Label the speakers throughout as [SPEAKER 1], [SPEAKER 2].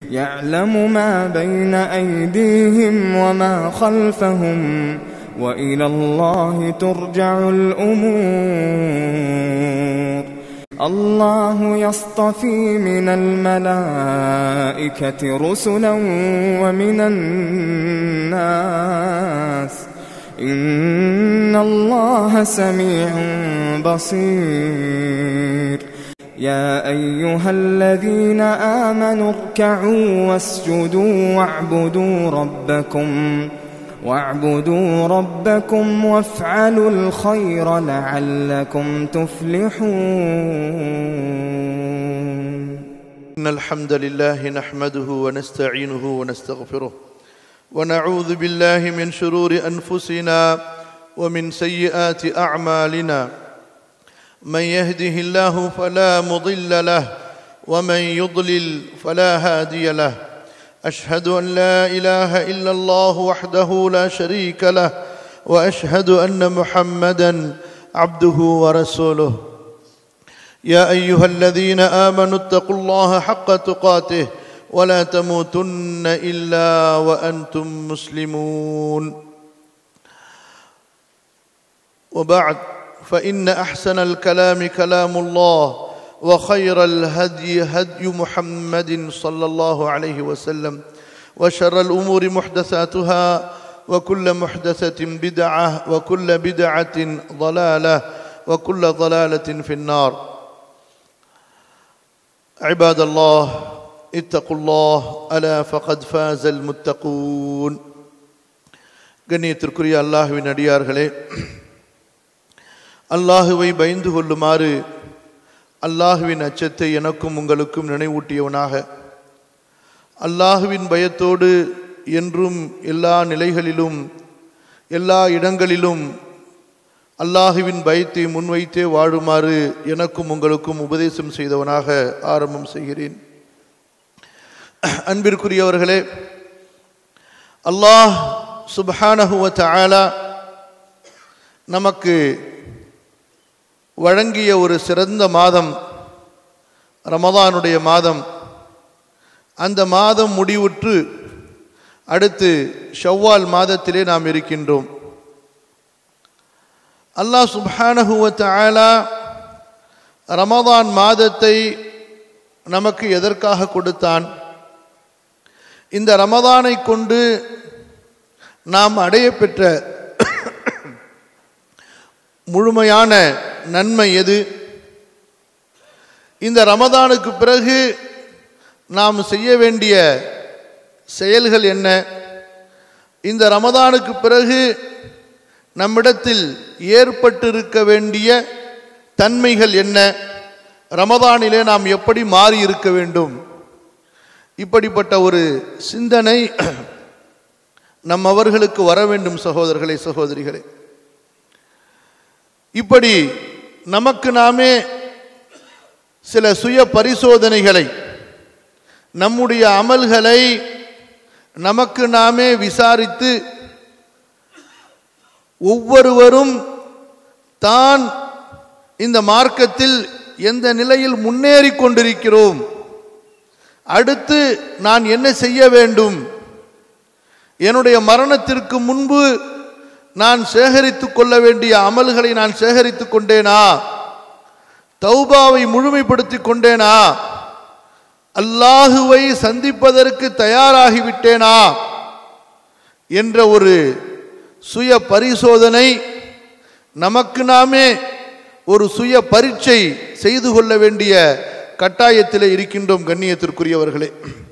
[SPEAKER 1] يعلم ما بين أيديهم وما خلفهم وإلى الله ترجع الأمور الله يصطفي من الملائكة رسلا ومن الناس إن الله سميع بصير يا أيها الذين آمنوا اركعوا واسجدوا واعبدوا ربكم واعبدوا ربكم وافعلوا الخير لعلكم تفلحون
[SPEAKER 2] إن الحمد لله نحمده ونستعينه ونستغفره ونعوذ بالله من شرور أنفسنا ومن سيئات أعمالنا من يهده الله فلا مضل له ومن يضلل فلا هادي له أشهد أن لا إله إلا الله وحده لا شريك له وأشهد أن محمدا عبده ورسوله يا أيها الذين آمنوا اتقوا الله حق تقاته ولا تموتن إلا وأنتم مسلمون وبعد فإن أحسن الكلام كلام الله وخير الهدي هدي محمد صلى الله عليه وسلم وشر الأمور محدثاتها وكل محدثة بدعة وكل بدعة ضلالة وكل ضلالة في النار عباد الله اتقوا الله ألا فقد فاز المتقون கண்ணியத்திற்குரிய அல்லாஹுவின் அடியார்களே அல்லாஹுவை பயந்து கொள்ளுமாறு அல்லாஹுவின் அச்சத்தை எனக்கும் உங்களுக்கும் நினைவூட்டியவனாக அல்லாஹுவின் பயத்தோடு என்றும் எல்லா நிலைகளிலும் எல்லா இடங்களிலும் அல்லாஹுவின் பயத்தை முன்வைத்தே வாழுமாறு எனக்கும் உங்களுக்கும் உபதேசம் செய்தவனாக ஆரம்பம் செய்கிறேன் அன்பிற்குரியவர்களே அல்லாஹ் சுபஹானஹுவ தஆலா நமக்கு வழங்கிய ஒரு சிறந்த மாதம் ரமதானுடைய மாதம் அந்த மாதம் முடிவுற்று அடுத்து ஷவ்வால் மாதத்திலே நாம் இருக்கின்றோம் அல்லாஹ் சுப்ஹானஹுவ தஆலா ரமதான் மாதத்தை நமக்கு எதற்காக கொடுத்தான் இந்த ரமதானை கொண்டு நாம் அடைய பெற்ற முழுமையான நன்மை எது இந்த ரமதானுக்கு பிறகு நாம் செய்ய வேண்டிய செயல்கள் என்ன இந்த ரமதானுக்கு பிறகு நம்மிடத்தில் ஏற்பட்டிருக்க வேண்டிய தன்மைகள் என்ன ரமதானிலே நாம் எப்படி மாறி இருக்க வேண்டும் இப்படிப்பட்ட ஒரு சிந்தனை நம் அவர்களுக்கு வர வேண்டும் சகோதரர்களே சகோதரிகளே இப்படி நமக்கு நாமே சில சுய பரிசோதனைகளை நம்முடைய அமல்களை நமக்கு நாமே விசாரித்து ஒவ்வொருவரும் தான் இந்த மார்க்கத்தில் எந்த நிலையில் முன்னேறி கொண்டிருக்கிறோம் அடுத்து நான் என்ன செய்ய வேண்டும் என்னுடைய மரணத்திற்கு முன்பு நான் சேகரித்து கொள்ள வேண்டிய அமல்களை நான் சேகரித்து கொண்டேனா தௌபாவை முழுமைப்படுத்தி கொண்டேனா அல்லாஹுவை சந்திப்பதற்கு தயாராகிவிட்டேனா என்ற ஒரு சுய பரிசோதனை நமக்கு நாமே ஒரு சுய பரீட்சை செய்து கொள்ள வேண்டிய கட்டாயத்திலே இருக்கின்றோம் கண்ணியத்திற்குரியவர்களே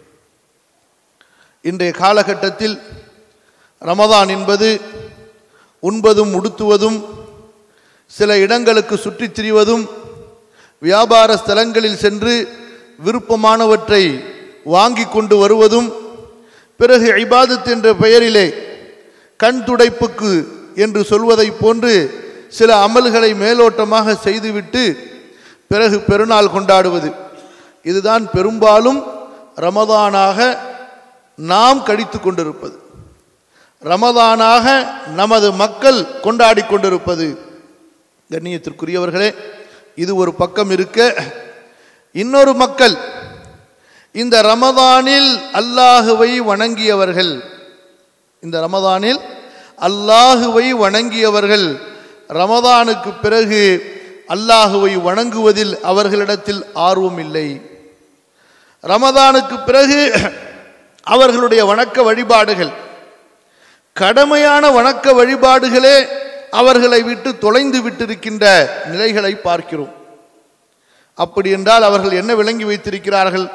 [SPEAKER 2] இன்றைய காலகட்டத்தில் ரமதான் என்பது உண்பதும் உடுத்துவதும் சில இடங்களுக்கு சுற்றித் திரிவதும் வியாபார ஸ்தலங்களில் சென்று விருப்பமானவற்றை வாங்கி கொண்டு வருவதும் பிறகு இபாதத் என்ற பெயரிலே கண் துடைப்புக்கு என்று சொல்வதைப் போன்று சில அமல்களை மேலோட்டமாக செய்துவிட்டு பிறகு பெருநாள் கொண்டாடுவது இதுதான் பெரும்பாலும் ரமதானாக நாம் கழித்து கொண்டிருப்பது ரமதானாக நமது மக்கள் கொண்டாடி கொண்டிருப்பது கண்ணியத்திற்குரியவர்களே இது ஒரு பக்கம் இருக்க இன்னொரு மக்கள் இந்த ரமதானில் அல்லாஹுவை வணங்கியவர்கள் இந்த ரமதானில் அல்லாஹுவை வணங்கியவர்கள் ரமதானுக்கு பிறகு அல்லாஹுவை வணங்குவதில் அவர்களிடத்தில் ஆர்வம் இல்லை ரமதானுக்கு பிறகு அவர்களுடைய வணக்க வழிபாடுகள் கடமையான வணக்க வழிபாடுகளே அவர்களை விட்டு தொலைந்து விட்டிருக்கின்ற நிலைகளை பார்க்கிறோம் அப்படி என்றால் அவர்கள் என்ன விளங்கி வைத்திருக்கிறார்கள்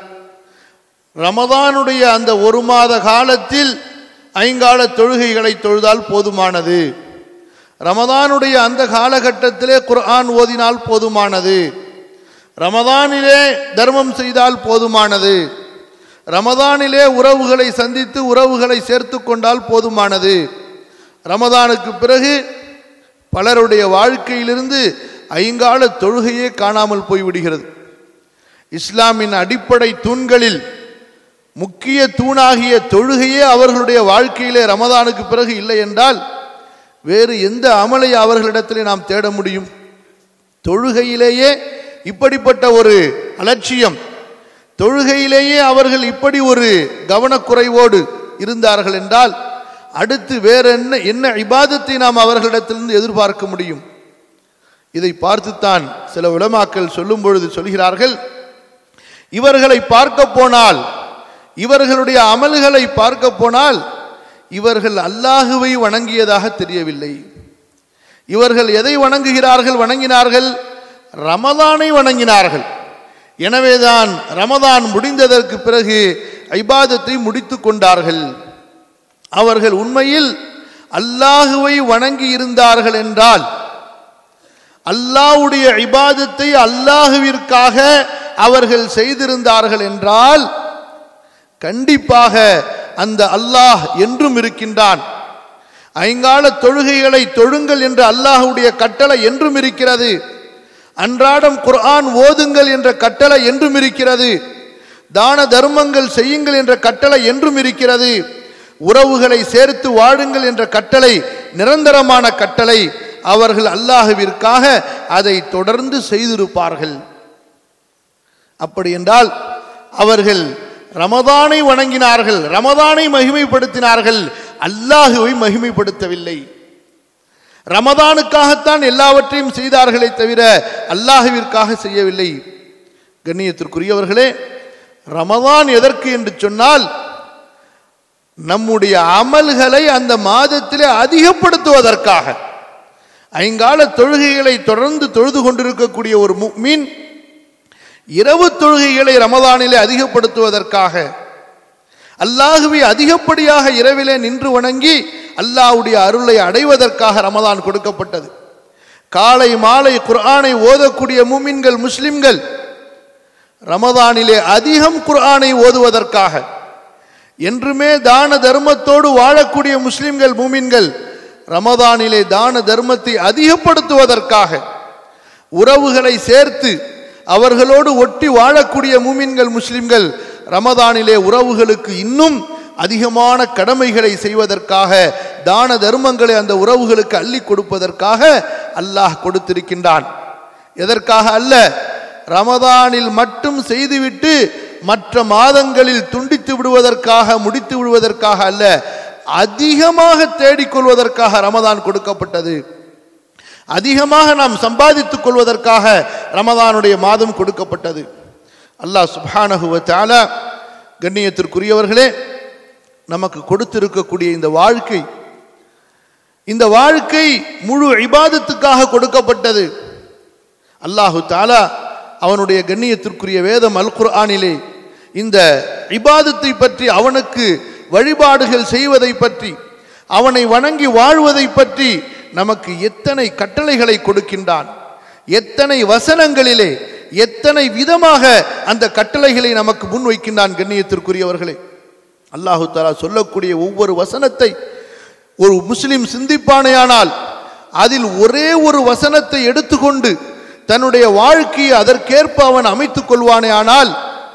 [SPEAKER 2] ரமதானுடைய அந்த ஒரு மாத காலத்தில் ஐங்கால தொழுகைகளை தொழுதால் போதுமானது ரமதானுடைய அந்த காலகட்டத்திலே குர்ஆன் ஓதினால் போதுமானது ரமதானிலே தர்மம் செய்தால் போதுமானது ரமதானிலே உறவுகளை சந்தித்து உறவுகளை சேர்த்து கொண்டால் போதுமானது ரமதானுக்கு பிறகு பலருடைய வாழ்க்கையிலிருந்து ஐங்கால தொழுகையே காணாமல் போய்விடுகிறது இஸ்லாமின் அடிப்படை தூண்களில் முக்கிய தூணாகிய தொழுகையே அவர்களுடைய வாழ்க்கையிலே ரமதானுக்கு பிறகு இல்லை என்றால் வேறு எந்த அமலை அவர்களிடத்திலே நாம் தேட முடியும் தொழுகையிலேயே இப்படிப்பட்ட ஒரு அலட்சியம் தொழுகையிலேயே அவர்கள் இப்படி ஒரு கவனக்குறைவோடு இருந்தார்கள் என்றால் அடுத்து வேற என்ன என்ன இபாதத்தை நாம் அவர்களிடத்திலிருந்து எதிர்பார்க்க முடியும் இதை பார்த்துத்தான் சில உலமாக்கள் சொல்லும் பொழுது சொல்கிறார்கள் இவர்களை பார்க்க போனால் இவர்களுடைய அமல்களை பார்க்க போனால் இவர்கள் அல்லாஹுவை வணங்கியதாக தெரியவில்லை இவர்கள் எதை வணங்குகிறார்கள் வணங்கினார்கள் ரமதானை வணங்கினார்கள் எனவேதான் ரமதான் முடிந்ததற்கு பிறகு ஐபாதத்தை முடித்து கொண்டார்கள் அவர்கள் உண்மையில் அல்லாஹுவை வணங்கி இருந்தார்கள் என்றால் அல்லாஹ்வுடைய இபாதத்தை அல்லாஹுவிற்காக அவர்கள் செய்திருந்தார்கள் என்றால் கண்டிப்பாக அந்த அல்லாஹ் என்றும் இருக்கின்றான் ஐங்கால தொழுகைகளை தொழுங்கள் என்ற அல்லாஹுடைய கட்டளை என்றும் இருக்கிறது அன்றாடம் குர்ஆன் ஓதுங்கள் என்ற கட்டளை என்றும் இருக்கிறது தான தர்மங்கள் செய்யுங்கள் என்ற கட்டளை என்றும் இருக்கிறது உறவுகளை சேர்த்து வாழுங்கள் என்ற கட்டளை நிரந்தரமான கட்டளை அவர்கள் அல்லாஹுவிற்காக அதை தொடர்ந்து செய்திருப்பார்கள் அப்படி என்றால் அவர்கள் ரமதானை வணங்கினார்கள் ரமதானை மகிமைப்படுத்தினார்கள் அல்லாஹுவை மகிமைப்படுத்தவில்லை ரமதானுக்காகத்தான் எல்லாவற்றையும் செய்தார்களே தவிர அல்லாஹுவிற்காக செய்யவில்லை கண்ணியத்திற்குரியவர்களே ரமதான் எதற்கு என்று சொன்னால் நம்முடைய அமல்களை அந்த மாதத்திலே அதிகப்படுத்துவதற்காக ஐங்கால தொழுகைகளை தொடர்ந்து தொழுது கொண்டிருக்கக்கூடிய ஒரு மீன் இரவு தொழுகைகளை ரமதானிலே அதிகப்படுத்துவதற்காக அல்லாஹுவை அதிகப்படியாக இரவிலே நின்று வணங்கி அல்லாஹ்வுடைய அருளை அடைவதற்காக ரமதான் கொடுக்கப்பட்டது காலை மாலை குர்ஆனை ஓதக்கூடிய மூமின்கள் முஸ்லிம்கள் ரமதானிலே அதிகம் குர்ஆனை ஓதுவதற்காக என்றுமே தான தர்மத்தோடு வாழக்கூடிய முஸ்லிம்கள் மூமின்கள் ரமதானிலே தான தர்மத்தை அதிகப்படுத்துவதற்காக உறவுகளை சேர்த்து அவர்களோடு ஒட்டி வாழக்கூடிய மூமின்கள் முஸ்லிம்கள் ரமதானிலே உறவுகளுக்கு இன்னும் அதிகமான கடமைகளை செய்வதற்காக தான தர்மங்களை அந்த உறவுகளுக்கு அள்ளி கொடுப்பதற்காக அல்லாஹ் கொடுத்திருக்கின்றான் எதற்காக அல்ல ரமதானில் மட்டும் செய்துவிட்டு மற்ற மாதங்களில் துண்டித்து விடுவதற்காக முடித்து விடுவதற்காக அல்ல அதிகமாக தேடிக்கொள்வதற்காக ரமதான் கொடுக்கப்பட்டது அதிகமாக நாம் சம்பாதித்துக் கொள்வதற்காக ரமதானுடைய மாதம் கொடுக்கப்பட்டது அல்லாஹ் சுப்ஹானஹு வ தஆலா கண்ணியத்திற்குரியவர்களே நமக்கு கொடுத்திருக்கக்கூடிய இந்த வாழ்க்கை இந்த வாழ்க்கை முழு இபாதத்துக்காக கொடுக்கப்பட்டது அல்லாஹு தாலா அவனுடைய கண்ணியத்திற்குரிய வேதம் அல் குர்ஆனிலே இந்த இபாதத்தை பற்றி அவனுக்கு வழிபாடுகள் செய்வதை பற்றி அவனை வணங்கி வாழ்வதை பற்றி நமக்கு எத்தனை கட்டளைகளை கொடுக்கின்றான் எத்தனை வசனங்களிலே எத்தனை விதமாக அந்த கட்டளைகளை நமக்கு முன்வைக்கின்றான் கண்ணியத்திற்குரியவர்களே அல்லாஹு தாலா சொல்லக்கூடிய ஒவ்வொரு வசனத்தை ஒரு முஸ்லிம் சிந்திப்பானேயானால் அதில் ஒரே ஒரு வசனத்தை எடுத்துக்கொண்டு தன்னுடைய வாழ்க்கையை அதற்கேற்ப அவன் அமைத்துக் கொள்வானே ஆனால்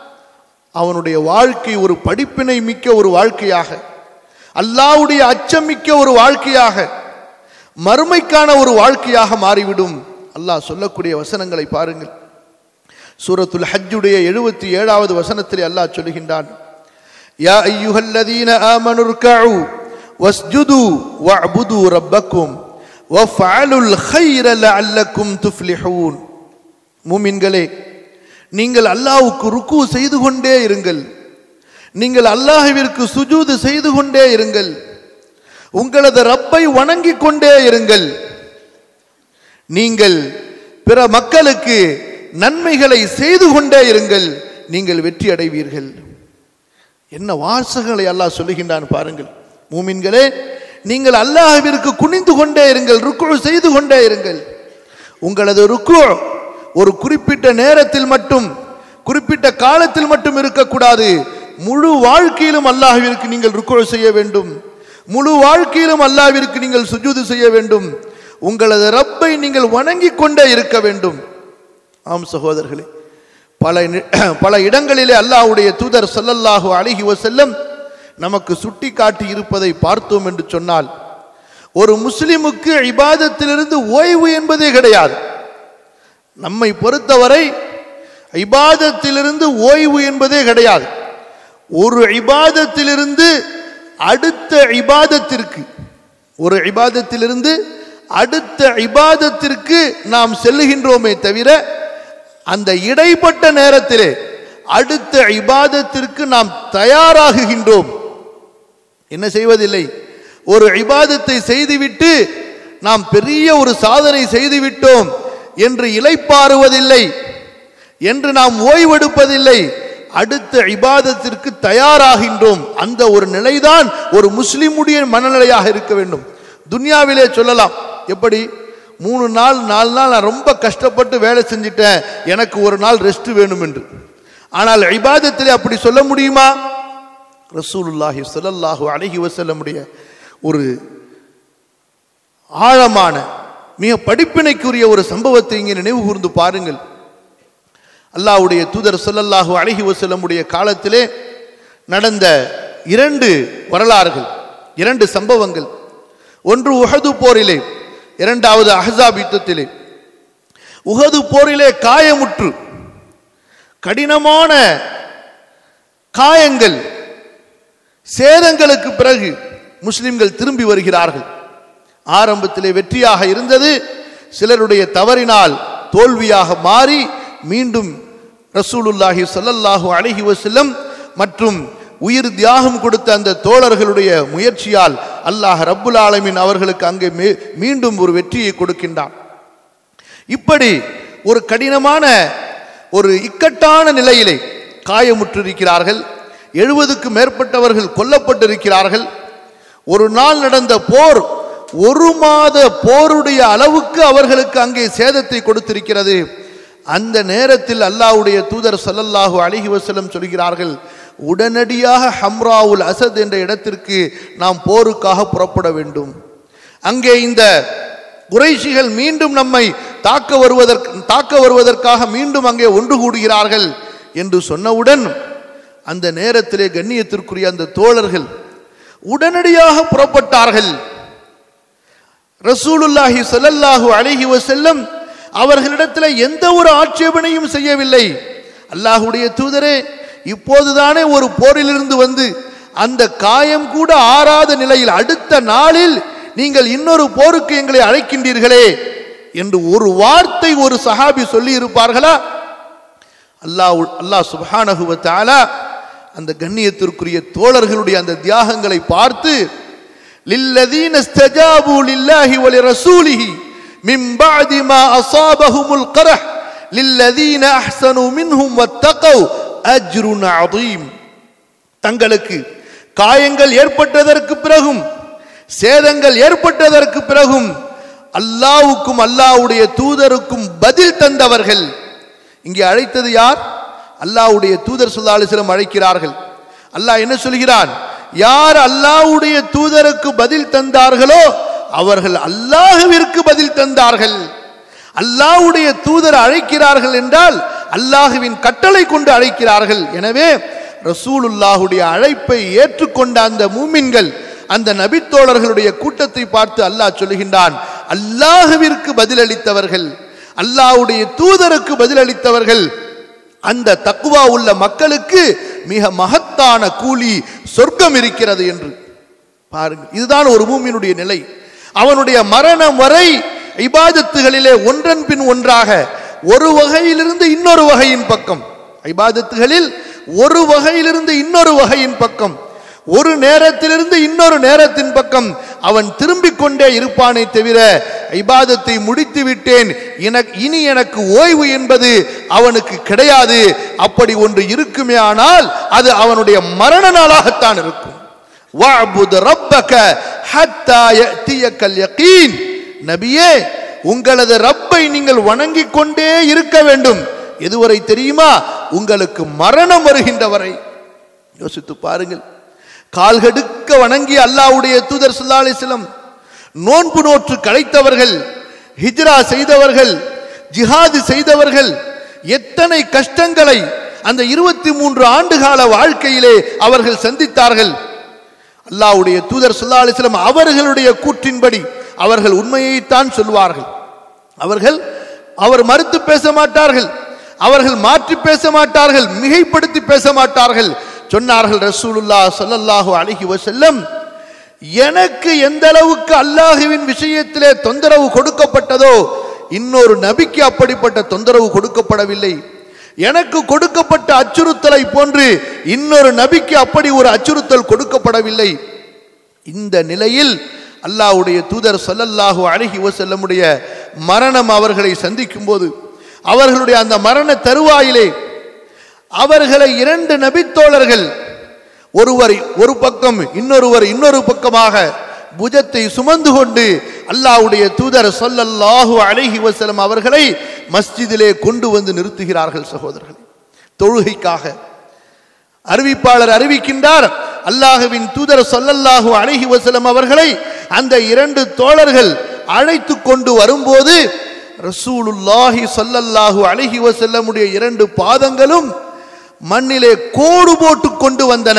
[SPEAKER 2] அவனுடைய வாழ்க்கை ஒரு படிப்பினை மிக்க ஒரு வாழ்க்கையாக அல்லாவுடைய அச்சமிக்க ஒரு வாழ்க்கையாக மறுமைக்கான ஒரு வாழ்க்கையாக மாறிவிடும் அல்லாஹ் சொல்லக்கூடிய வசனங்களை பாருங்கள் சூரத்துல் ஹஜ்ஜுடைய எழுபத்தி ஏழாவது வசனத்தில் அல்லாஹ் சொல்லுகின்றான் யா ஐயுஹல்லதீன ஆமனு ர்கஉ வஸ்ஜுது வஅபுது ரப்பக்கும் வஃஅலுல் கைர லஅல்லக்கும் துஃப்லிஹூன் மூமின்களே நீங்கள் அல்லாஹ்வுக்கு ருக்கு செய்து கொண்டே இருங்கள் நீங்கள் அல்லாஹ்விற்கு சுஜூது செய்து கொண்டே இருங்கள் உங்களது ரப்பை வணங்கிக் கொண்டே இருங்கள் நீங்கள் பிற மக்களுக்கு நன்மைகளை செய்து கொண்டே இருங்கள் நீங்கள் வெற்றி அடைவீர்கள் என்ன வாசகங்களை அல்லாஹ் சொல்லுகின்றான் பாருங்கள் மூமின்களே நீங்கள் அல்லாஹ்விற்கு குனிந்து கொண்டே இருங்கள் ருக்கு செய்து கொண்டே இருங்கள் உங்களது ருக்கு ஒரு குறிப்பிட்ட நேரத்தில் மட்டும் குறிப்பிட்ட காலத்தில் மட்டும் இருக்கக்கூடாது முழு வாழ்க்கையிலும் அல்லாஹ்விற்கு நீங்கள் ருக்கு செய்ய வேண்டும் முழு வாழ்க்கையிலும் அல்லாஹ்விற்கு நீங்கள் சுஜூது செய்ய வேண்டும் உங்களது ரப்பை நீங்கள் வணங்கிக் கொண்டே இருக்க வேண்டும் ஆம் சகோதரர்களே பல நி- பல இடங்களிலே அல்லாஹ்வுடைய தூதர் ஸல்லல்லாஹு அலைஹி வஸல்லம் நமக்கு சுட்டி காட்டி இருப்பதை பார்த்தோம் என்று சொன்னால் ஒரு முஸ்லிமுக்கு இபாதத்திலிருந்து ஓய்வு என்பதே கிடையாது நம்மை பொறுத்தவரை இபாதத்திலிருந்து ஓய்வு என்பதே கிடையாது ஒரு இபாதத்திலிருந்து அடுத்த இபாதத்திற்கு ஒரு இபாதத்திலிருந்து அடுத்த இபாதத்திற்கு நாம் செல்லுகின்றோமே தவிர அந்த இடைப்பட்ட நேரத்திலே அடுத்த இபாதத்திற்கு நாம் தயாராகுகின்றோம் என்ன செய்வதில்லை ஒரு இபாதத்தை செய்துவிட்டு நாம் பெரிய ஒரு சாதனை செய்துவிட்டோம் என்று இலைப்பாறுவதில்லை என்று நாம் ஓய்வெடுப்பதில்லை அடுத்த இபாதத்திற்கு தயாராகின்றோம் அந்த ஒரு நிலைதான் ஒரு முஸ்லிமுடைய மனநிலையாக இருக்க வேண்டும் துன்யாவிலே சொல்லலாம் எப்படி மூணு நாள் நாலு நாள் நான் ரொம்ப கஷ்டப்பட்டு வேலை செஞ்சிட்டேன் எனக்கு ஒரு நாள் ரெஸ்ட் வேணும் என்று ஆனால் இபாதத்திலே அப்படி சொல்ல முடியுமா ரசூலுல்லாஹி ஸல்லல்லாஹு அலைஹி வஸல்லமுடைய ஒரு ஆழமான மிக படிப்பினைக்குரிய ஒரு சம்பவத்தை இங்கே நினைவு கூர்ந்து பாருங்கள் அல்லாஹ்வுடைய தூதர் ஸல்லல்லாஹு அலைஹி வஸல்லமுடைய காலத்திலே நடந்த இரண்டு வரலாறுகள் இரண்டு சம்பவங்கள் ஒன்று உஹது போரிலே இரண்டாவது அஹ்ஸாப் யுத்தத்திலே உஹது போரிலே காயமுற்று கடினமான காயங்கள் சேதங்களுக்கு பிறகு முஸ்லிம்கள் திரும்பி வருகிறார்கள் ஆரம்பத்திலே வெற்றியாக இருந்தது சிலருடைய தவறினால் தோல்வியாக மாறி மீண்டும் ரசூலுல்லாஹி ஸல்லல்லாஹு அலைஹி வஸல்லம் மற்றும் உயிர் தியாகம் கொடுத்த அந்த தோழர்களுடைய முயற்சியால் அல்லாஹ் ரப்புல் ஆலமீன் அவர்களுக்கு அங்கே மீ- மீண்டும் ஒரு வெற்றியை கொடுக்கின்றான் இப்படி ஒரு கடினமான ஒரு இக்கட்டான நிலையிலே காயமுற்றிருக்கிறார்கள் எழுபதுக்கு மேற்பட்டவர்கள் கொல்லப்பட்டிருக்கிறார்கள் ஒரு நாள் நடந்த போர் ஒரு மாத போருடைய அளவுக்கு அவர்களுக்கு அங்கே சேதத்தை கொடுத்திருக்கிறது அந்த நேரத்தில் அல்லாஹ்வுடைய தூதர் ஸல்லல்லாஹு அலைஹி வஸல்லம் சொல்கிறார்கள் உடனடியாக ஹம்ராவுல் அசத் என்ற இடத்திற்கு நாம் போருக்காக புறப்பட வேண்டும் அங்கே இந்த குறைஷிகள் மீண்டும் நம்மை தாக்க வருவதற்கு தாக்க வருவதற்காக மீண்டும் அங்கே ஒன்று கூடுகிறார்கள் என்று சொன்னவுடன் அந்த நேரத்திலே கண்ணியத்திற்குரிய அந்த தோழர்கள் உடனடியாக புறப்பட்டார்கள் ரசூலுல்லாஹி ஸல்லல்லாஹு அலைஹி வஸல்லம் அவர்களிடத்தில் எந்த ஒரு ஆட்சேபனையும் செய்யவில்லை அல்லாஹ்வுடைய தூதரே இப்போதுதானே ஒரு போரிலிருந்து வந்து அந்த காயம் கூட ஆறாத நிலையில் அடுத்த நாளில் நீங்கள் இன்னொரு போருக்கு எங்களை அழைக்கின்றீர்களே என்று ஒரு வார்த்தை ஒரு சஹாபி சொல்லி இருப்பார்களா அல்லாஹ் அல்லாஹ் சுப்ஹானஹு வ தஆலா அந்த கண்ணியத்திற்குரிய தோழர்களுடைய அந்த தியாகங்களை பார்த்து للذين استجابوا لله ولرسوله من بعد ما أصابهم القرح للذين أحسنوا منهم واتقوا أجر عظيم தங்களுக்கு காயங்கள் ஏற்பட்டதற்கு பிறகும் சேதங்கள் ஏற்பட்டதற்கு பிறகும் அல்லாவுக்கும் அல்லாவுடைய தூதருக்கும் பதில் தந்தவர்கள் இங்கே அழைத்தது யார் அல்லாஹ்வுடைய தூதர் ஸல்லல்லாஹு அலைஹி வஸல்லம் அழைக்கிறார்கள் அல்லாஹ் என்ன சொல்கிறான் யார் அல்லாஹ்வுடைய தூதருக்கு பதில் தந்தார்களோ அவர்கள் அல்லாஹ்விற்கு பதில் தந்தார்கள் அல்லாஹ்வுடைய தூதர் அழைக்கிறார்கள் என்றால் அல்லாஹுவின் கட்டளை கொண்டு அழைக்கிறார்கள் எனவே ரசூலுல்லாஹுடைய அழைப்பை ஏற்றுக்கொண்ட அந்த மூமின்கள் அந்த நபித்தோழர்களுடைய கூட்டத்தை பார்த்து அல்லாஹ் சொல்லுகின்றான் அல்லாஹுவிற்கு பதிலளித்தவர்கள் அல்லாஹ்வுடைய தூதருக்கு பதிலளித்தவர்கள் அந்த தக்குவா உள்ள மக்களுக்கு மிக மகத்தான கூலி சொர்க்கம் இருக்கிறது என்று பாருங்கள் இதுதான் ஒரு மூமியினுடைய நிலை அவனுடைய மரணம் வரை இபாதத்துகளிலே ஒன்றன் பின் ஒன்றாக ஒரு வகையிலிருந்து இன்னொரு வகையின் பக்கம் இபாதத்துகளில் ஒரு வகையிலிருந்து இன்னொரு வகையின் பக்கம் ஒரு நேரத்திலிருந்து இன்னொரு நேரத்தின் பக்கம் அவன் திரும்பிக் கொண்டே இருப்பானே தவிர இபாதத்தை முடித்து விட்டேன் எனக்கு இனி எனக்கு ஓய்வு என்பது அவனுக்கு கிடையாது அப்படி ஒன்று இருக்குமே ஆனால் அது அவனுடைய மரண நாளாகத்தான் இருக்கும் வஅபுத் ரப்பக ஹத்தா யஅதியக்கல் யகீன் நபியே உங்களது ரப்பை நீங்கள் வணங்கிக் கொண்டே இருக்க வேண்டும் எதுவரை தெரியுமா உங்களுக்கு மரணம் வருகின்ற வரை யோசித்து பாருங்கள் கால்கடுக்க வணங்கி அல்லாஹ்வுடைய தூதர் ஸல்லல்லாஹு அலைஹி வஸல்லம் நோன்பு நோற்று களைத்தவர்கள் ஹிஜ்ரா செய்தவர்கள் ஜிஹாது செய்தவர்கள் எத்தனை கஷ்டங்களை அந்த இருபத்தி மூன்று ஆண்டு கால வாழ்க்கையிலே அவர்கள் சந்தித்தார்கள் அல்லாஹ்வுடைய தூதர் ஸல்லல்லாஹு அலைஹி வஸல்லம் அவர்களுடைய கூற்றின்படி அவர்கள் உண்மையைத்தான் சொல்வார்கள் அவர்கள் அவர் மறுத்து பேச மாட்டார்கள் அவர்கள் மாற்றி பேச மாட்டார்கள் மிகைப்படுத்தி பேச மாட்டார்கள் சொன்னார்கள் ரசூலுல்லாஹ் ஸல்லல்லாஹு அலைஹி வஸல்லம் எனக்கு எந்த அளவுக்கு அல்லாஹுவின் விஷயத்திலே தொந்தரவு கொடுக்கப்பட்டதோ இன்னொரு நபிக்கு அப்படிப்பட்ட தொந்தரவு கொடுக்கப்படவில்லை எனக்கு கொடுக்கப்பட்ட அச்சுறுத்தலை போன்று இன்னொரு நபிக்கு அப்படி ஒரு அச்சுறுத்தல் கொடுக்கப்படவில்லை இந்த நிலையில் அல்லாஹ்வுடைய தூதர் ஸல்லல்லாஹு அலைஹி வஸல்லமுடைய மரணம் அவர்களை சந்திக்கும் போது அவர்களுடைய அந்த மரண தருவாயிலே அவர்களை இரண்டு நபித்தோழர்கள் ஒருவர் ஒரு பக்கம் இன்னொருவர் இன்னொரு பக்கமாக புஜத்தை சுமந்து கொண்டு அல்லாஹ்வுடைய தூதர் ஸல்லல்லாஹு அலைஹி வஸல்லம் அவர்களை மஸ்ஜிதிலே கொண்டு வந்து நிறுத்துகிறார்கள் சகோதரர்களே தொழுகைக்காக அறிவிப்பாளர் அறிவிக்கின்றார் அல்லாஹுவின் தூதர் ஸல்லல்லாஹு அலைஹி வஸல்லம் அவர்களை அந்த இரண்டு தோழர்கள் அழைத்து கொண்டு வரும்போது ரசூலுல்லாஹி ஸல்லல்லாஹு அலைஹி வஸல்லமுடைய இரண்டு பாதங்களும் மண்ணிலே கோடு போட்டு கொண்டு வந்தன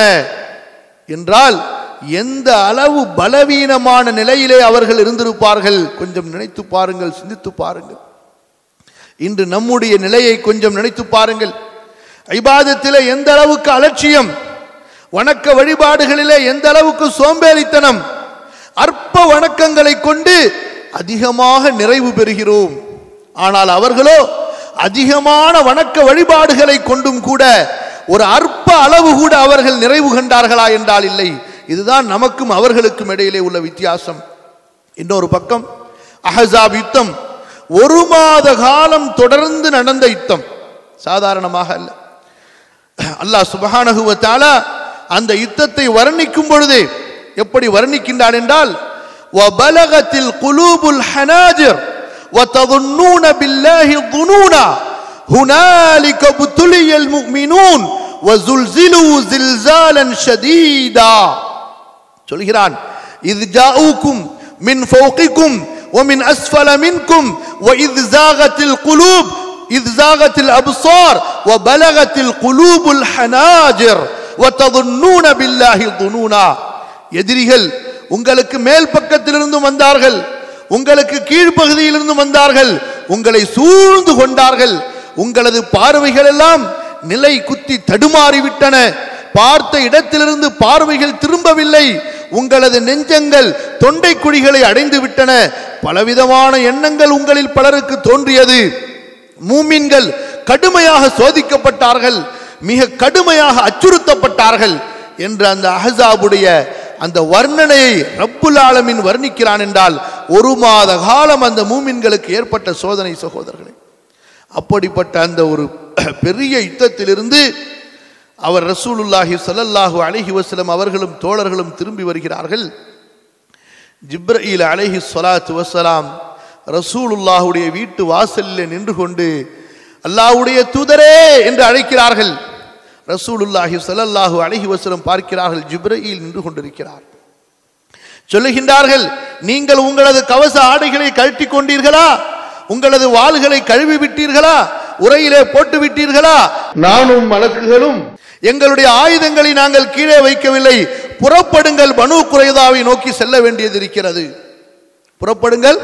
[SPEAKER 2] என்றால் எந்த அளவு பலவீனமான நிலையிலே அவர்கள் இருந்திருப்பார்கள் கொஞ்சம் நினைத்து பாருங்கள் சிந்தித்து பாருங்கள் இன்று நம்முடைய நிலையை கொஞ்சம் நினைத்து பாருங்கள் ஐபாதத்திலே எந்த அளவுக்கு அலட்சியம் வணக்க வழிபாடுகளிலே எந்த அளவுக்கு சோம்பேறித்தனம் அற்ப வணக்கங்களை கொண்டு அதிகமாக நிறைவு பெறுகிறோம் ஆனால் அவர்களோ அதிகமான வணக்க வழிபாடுகளை கொண்டும் கூட ஒரு அற்ப அளவு கூட அவர்கள் நிறைவு கண்டார்களா என்றால் இல்லை இதுதான் நமக்கும் அவர்களுக்கும் இடையிலே உள்ள வித்தியாசம் இன்னொரு பக்கம் அஹசாப் யுத்தம் ஒரு மாத காலம் தொடர்ந்து நடந்த யுத்தம் சாதாரணமாக அல்ல அல்லாஹ் சுபஹானஹு வ தஆலா அந்த யுத்தத்தை வர்ணிக்கும் பொழுது எப்படி வர்ணிக்கின்றான் என்றால் وَبَلَغَتِ الْقُلُوبُ الْحَنَاجِرَ وَتَظُنُّونَ بِاللَّهِ الظُّنُونَ هُنَالِكَ ابْتُلِيَ الْمُؤْمِنُونَ وَزُلْزِلُوا زِلْزَالًا شَدِيدًا சொல்கிறான் إِذْ جَاءُوكُمْ مِنْ فَوْقِكُمْ وَمِنْ أَسْفَلَ مِنْكُمْ وَإِذْ زَاغَتِ الْقُلُوبُ إِذْ زَاغَتِ الْأَبْصَارُ وَبَلَغَتِ الْقُلُوبُ الْحَنَاجِرَ وَتَظُنُّونَ بِاللَّهِ الظُّنُونَا எதிரிகள் உங்களுக்கு மேல் பக்கத்திலிருந்தும் வந்தார்கள் உங்களுக்கு கீழ்ப்பகுதியிலிருந்தும் வந்தார்கள் உங்களை சூழ்ந்து கொண்டார்கள் உங்களது பார்வைகள் எல்லாம் நிலை குத்தி தடுமாறிவிட்டன பார்த்த இடத்திலிருந்து பார்வைகள் திரும்பவில்லை உங்களது நெஞ்சங்கள் தொண்டை குழிகளை அடைந்து விட்டன பலவிதமான எண்ணங்கள் உங்களில் பலருக்கு தோன்றியது மூமின்கள் கடுமையாக சோதிக்கப்பட்டார்கள் மிக கடுமையாக அச்சுறுத்தப்பட்டார்கள் என்ற அந்த அஹசாபுடைய அந்த வர்ணனையை ரப்புல் ஆலமின் வர்ணிக்கிறான் என்றால் ஒரு மாத காலம் அந்த மூமின்களுக்கு ஏற்பட்ட சோதனை சகோதரர்களே அப்படிப்பட்ட அந்த ஒரு பெரிய யுத்தத்திலிருந்து அவர் ரசூலுல்லாஹி ஸல்லல்லாஹு அலைஹி வஸல்லம் அவர்களும் தோழர்களும் திரும்பி வருகிறார்கள் ஜிப்ரஈல் அலைஹி ஸலாத்து வஸலாம் ரசூலுல்லாஹுடைய வீட்டு வாசலில் நின்று கொண்டு அல்லாஹ்வுடைய தூதரே என்று அழைக்கிறார்கள் ரசூலுல்லாஹி ஸல்லல்லாஹு அலைஹி வஸல்லம் பார்க்கிறார்கள் ஜிப்ரஈல் நின்று கொண்டிருக்கிறார் சொல்லுகின்றார்கள் நீங்கள் உங்களது கவச ஆடைகளை கழட்டி கொண்டீர்களா உங்களது வாள்களை கழுவி விட்டீர்களா உரையிலே போட்டு விட்டீர்களா நானும் மலக்குகளும் எங்களுடைய ஆயுதங்களை நாங்கள் கீழே வைக்கவில்லை புறப்படுங்கள் பனு குறைதாவை நோக்கி செல்ல வேண்டியது இருக்கிறது புறப்படுங்கள்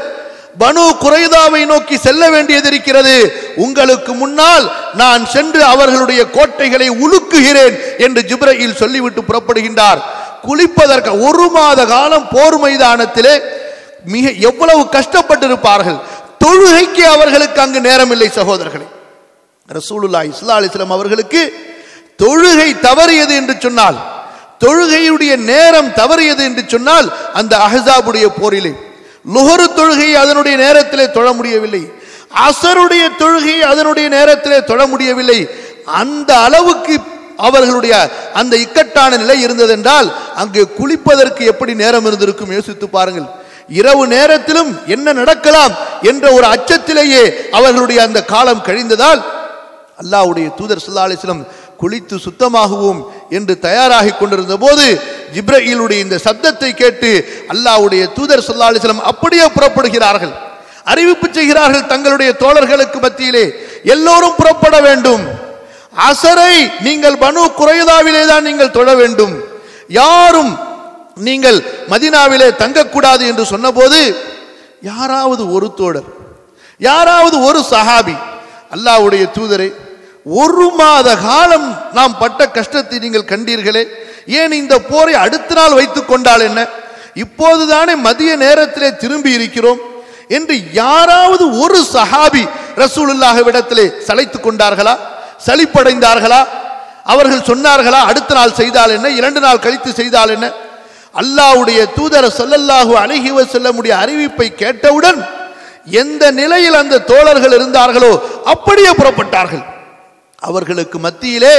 [SPEAKER 2] பனு குறைதாவை நோக்கி செல்ல வேண்டியது இருக்கிறது உங்களுக்கு முன்னால் நான் சென்று அவர்களுடைய கோட்டைகளை உலுக்குகிறேன் என்று ஜிப்ரயில் சொல்லிவிட்டு புறப்படுகின்றார் குளிப்பதற்கு ஒரு மாத காலம் போர் மைதானத்திலே மிக எவ்வளவு கஷ்டப்பட்டிருப்பார்கள் தொழுகைக்கு அவர்களுக்கு அங்கு நேரம் இல்லை சகோதரர்களே ரசூலுல்லாஹி ஸல்லல்லாஹு அலைஹி வஸல்லம் அவர்களுக்கு தொழுகை தவறியது என்று சொன்னால் தொழுகையுடைய நேரம் தவறியது என்று சொன்னால் அந்த அஹ்ஸாபுடைய போரிலே லுஹரு தொழுகையை அதனுடைய நேரத்திலே தொழ முடியவில்லை அசருடைய தொழுகையை அதனுடைய நேரத்திலே தொழ முடியவில்லை அந்த அளவுக்கு அவர்களுடைய அந்த இக்கட்டான நிலை இருந்ததென்றால் அங்கே குளிப்பதற்கு எப்படி நேரம் இருந்திருக்கும் யோசித்து பாருங்கள் இரவு நேரத்திலும் என்ன நடக்கலாம் என்ற ஒரு அச்சத்திலேயே அவர்களுடைய அந்த காலம் கழிந்ததால் அல்லாஹ்வுடைய தூதர் ஸல்லல்லாஹு அலைஹி வஸல்லம் குளித்து சுத்தமாகுவோம் என்று தயாராகி கொண்டிருந்த போது ஜிப்ரஈலுடைய இந்த சப்தத்தை கேட்டு அல்லாஹ்வுடைய தூதர் ஸல்லல்லாஹு அலைஹி வஸல்லம் அப்படியே புறப்படுகிறார்கள் அறிவிப்பு செய்கிறார்கள் தங்களுடைய தோழர்களுக்கு மத்தியிலே எல்லோரும் புறப்பட வேண்டும் அசரை நீங்கள் பனு குறைதாவிலே தான் நீங்கள் தொழ வேண்டும் யாரும் நீங்கள் மதினாவிலே தங்கக்கூடாது என்று சொன்னபோது யாராவது ஒரு தோழர் யாராவது ஒரு சஹாபி அல்லாஹ்வுடைய தூதரை ஒரு மாத காலம் நாம் பட்ட கஷ்டத்தை நீங்கள் கண்டீர்களே ஏன் இந்த போரை அடுத்த நாள் வைத்துக் கொண்டால் என்ன இப்போதுதானே மதிய நேரத்திலே திரும்பி இருக்கிறோம் என்று யாராவது ஒரு சஹாபி ரசூலுல்லாஹ்விடத்திலே சளைத்துக் கொண்டார்களா சலிப்படைந்தார்களா அவர்கள் சொன்னார்களா அடுத்த நாள் செய்தால் என்ன இரண்டு நாள் கழித்து செய்தால் என்ன அல்லாஹ்வுடைய தூதர் ஸல்லல்லாஹு அலைஹி வஸல்லமுடைய அறிவிப்பை கேட்டவுடன் எந்த நிலையில் அந்த தோழர்கள் இருந்தார்களோ அப்படியே புறப்பட்டார்கள் அவர்களுக்கு மத்தியிலே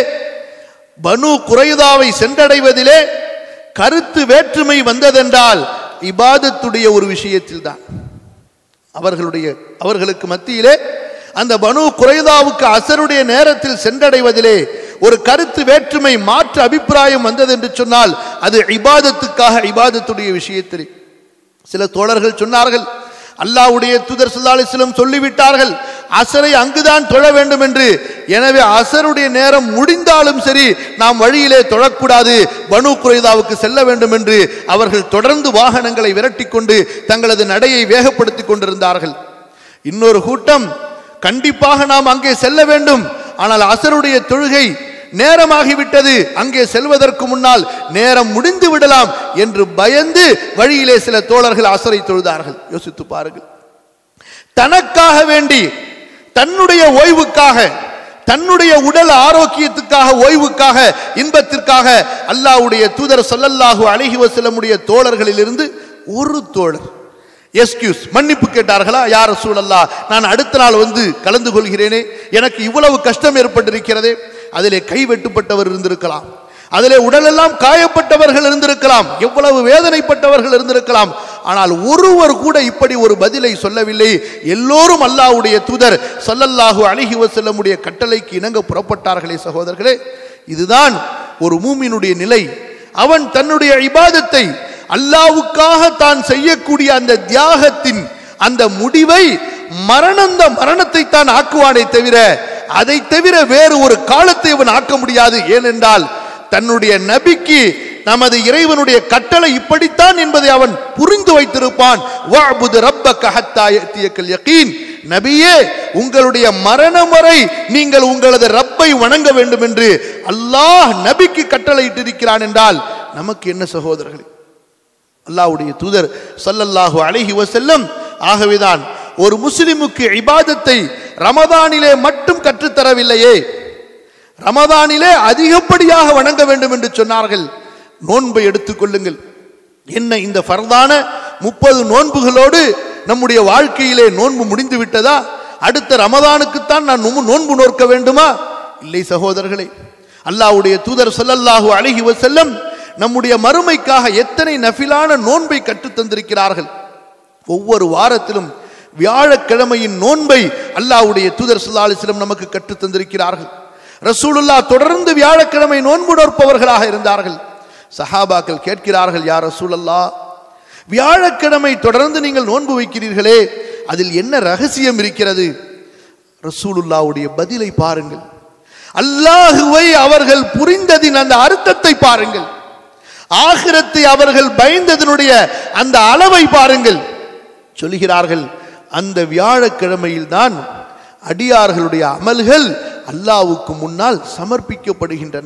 [SPEAKER 2] பனு குறைதாவை சென்றடைவதிலே கருத்து வேற்றுமை வந்ததென்றால் இபாதத்துடைய ஒரு விஷயத்தில் தான் அவர்களுடைய அவர்களுக்கு மத்தியிலே அந்த பனு குறைதாவுக்கு அசருடைய நேரத்தில் சென்றடைவதிலே ஒரு கருத்து வேற்றுமை மாற்று அபிப்பிராயம் வந்தது என்று சொன்னால் அது இபாதத்துக்காக இபாதத்துடைய விஷயத்தில் சில தோழர்கள் சொன்னார்கள் அல்லாஹ்வுடைய தூதர் ஸல்லல்லாஹு அலைஹி வஸல்லம் சொல்லிவிட்டார்கள் அசரை அங்குதான் தொழ வேண்டும் என்று எனவே அசருடைய நேரம் முடிந்தாலும் சரி நாம் வழியிலே தொழக்கூடாது பனு குறைதாவுக்கு செல்ல வேண்டும் என்று அவர்கள் தொடர்ந்து வாகனங்களை விரட்டிக் கொண்டு தங்களது நடையை வேகப்படுத்திக் கொண்டிருந்தார்கள் இன்னொரு கூட்டம் கண்டிப்பாக நாம் அங்கே செல்ல வேண்டும் ஆனால் அசருடைய தொழுகை நேரமாகிவிட்டது அங்கே செல்வதற்கு முன்னால் நேரம் முடிந்து விடலாம் என்று பயந்து வழியிலே சில தோழர்கள் அசரை தொழுதார்கள் யோசித்து பாருங்கள் தனக்காக வேண்டி தன்னுடைய ஓய்வுக்காக தன்னுடைய உடல் ஆரோக்கியத்துக்காக ஓய்வுக்காக இன்பத்திற்காக அல்லாஹ்வுடைய தூதர் ஸல்லல்லாஹு அலைஹி வஸல்லமுடைய தோழர்களிலிருந்து ஒரு தோழர் எஸ்கியூஸ் மன்னிப்பு கேட்டார்களா யார் சூழல்லா நான் அடுத்த நாள் வந்து கலந்து கொள்கிறேனே எனக்கு இவ்வளவு கஷ்டம் ஏற்பட்டிருக்கிறதே அதிலே கை வெட்டுப்பட்டவர் இருந்திருக்கலாம் அதிலே உடலெல்லாம் காயப்பட்டவர்கள் இருந்திருக்கலாம் எவ்வளவு வேதனைப்பட்டவர்கள் இருந்திருக்கலாம் ஆனால் ஒருவர் கூட இப்படி ஒரு பதிலை சொல்லவில்லை எல்லோரும் அல்லாஹ்வுடைய தூதர் ஸல்லல்லாஹு அலைஹி வஸல்லமுடைய கட்டளைக்கு இணங்க புறப்பட்டார்களே சகோதரர்களே இதுதான் ஒரு மூமினுடைய நிலை அவன் தன்னுடைய இபாதத்தை அல்லாவுக்காக தான் செய்யக்கூடிய அந்த தியாகத்தின் அந்த முடிவை மரணந்த மரணத்தை தான் ஆக்குவானே தவிர அதை தவிர வேறு ஒரு காலத்தை அவன் ஆக்க முடியாது ஏனென்றால் தன்னுடைய நபிக்கு நமது இறைவனுடைய கட்டளை இப்படித்தான் என்பதை அவன் புரிந்து வைத்திருப்பான் வஅபுது ரப்பக ஹத்தா யஅதியக்கல் யகீன் நபியே உங்களுடைய மரணம் வரை நீங்கள் உங்களது ரப்பை வணங்க வேண்டும் என்று அல்லாஹ் நபிக்கு கட்டளையிட்டிருக்கிறான் என்றால் நமக்கு என்ன சகோதரர்களே அல்லாஹ்வுடைய தூதர் ஸல்லல்லாஹு அலைஹி வஸல்லம் ஆகவேதான் ஒரு முஸ்லிமுக்கு இபாதத்தை ரமதானிலே மட்டும் கற்றுத்தரவில்லையே ரமதானிலே அதிகப்படியாக வணங்க வேண்டும் என்று சொன்னார்கள் நோன்பை எடுத்துக்கொள்ளுங்கள் என்ன இந்த ஃபர்தான முப்பது நோன்புகளோடு நம்முடைய வாழ்க்கையிலே நோன்பு முடிந்து விட்டதா அடுத்த ரமதானுக்குத்தான் நான் நோன்பு- நோன்பு நோக்க வேண்டுமா இல்லை சகோதரர்களே அல்லாஹ்வுடைய தூதர் ஸல்லல்லாஹு அலைஹி வஸல்லம் நம்முடைய மறுமைக்காக எத்தனை நஃபிலான நோன்பை கற்றுத் தந்திருக்கிறார்கள் ஒவ்வொரு வாரத்திலும் வியாழக்கிழமையின் நோன்பை அல்லாஹ்வுடைய தூதர் ஸல்லல்லாஹு அலைஹி வஸல்லம் நமக்கு கற்றுத் தந்திருக்கிறார்கள் ரசூலுல்லாஹ் தொடர்ந்து வியாழக்கிழமை நோன்பு நோற்பவர்களாக இருந்தார்கள் சஹாபாக்கள் கேட்கிறார்கள் யார் ரசூலல்லாஹ் வியாழக்கிழமை தொடர்ந்து நீங்கள் நோன்பு வைக்கிறீர்களே அதில் என்ன ரகசியம் இருக்கிறது ரசூலுல்லாவுடைய பதிலை பாருங்கள் அல்லாஹுவை அவர்கள் புரிந்ததின் அந்த அர்த்தத்தை பாருங்கள் ஆகிரத்தை அவர்கள் பயந்ததனுடைய அந்த அளவை பாருங்கள் சொல்லுகிறார்கள் அந்த வியாழக்கிழமையில்தான் அடியார்களுடைய அமல்கள் அல்லாவுக்கு முன்னால் சமர்ப்பிக்கப்படுகின்றன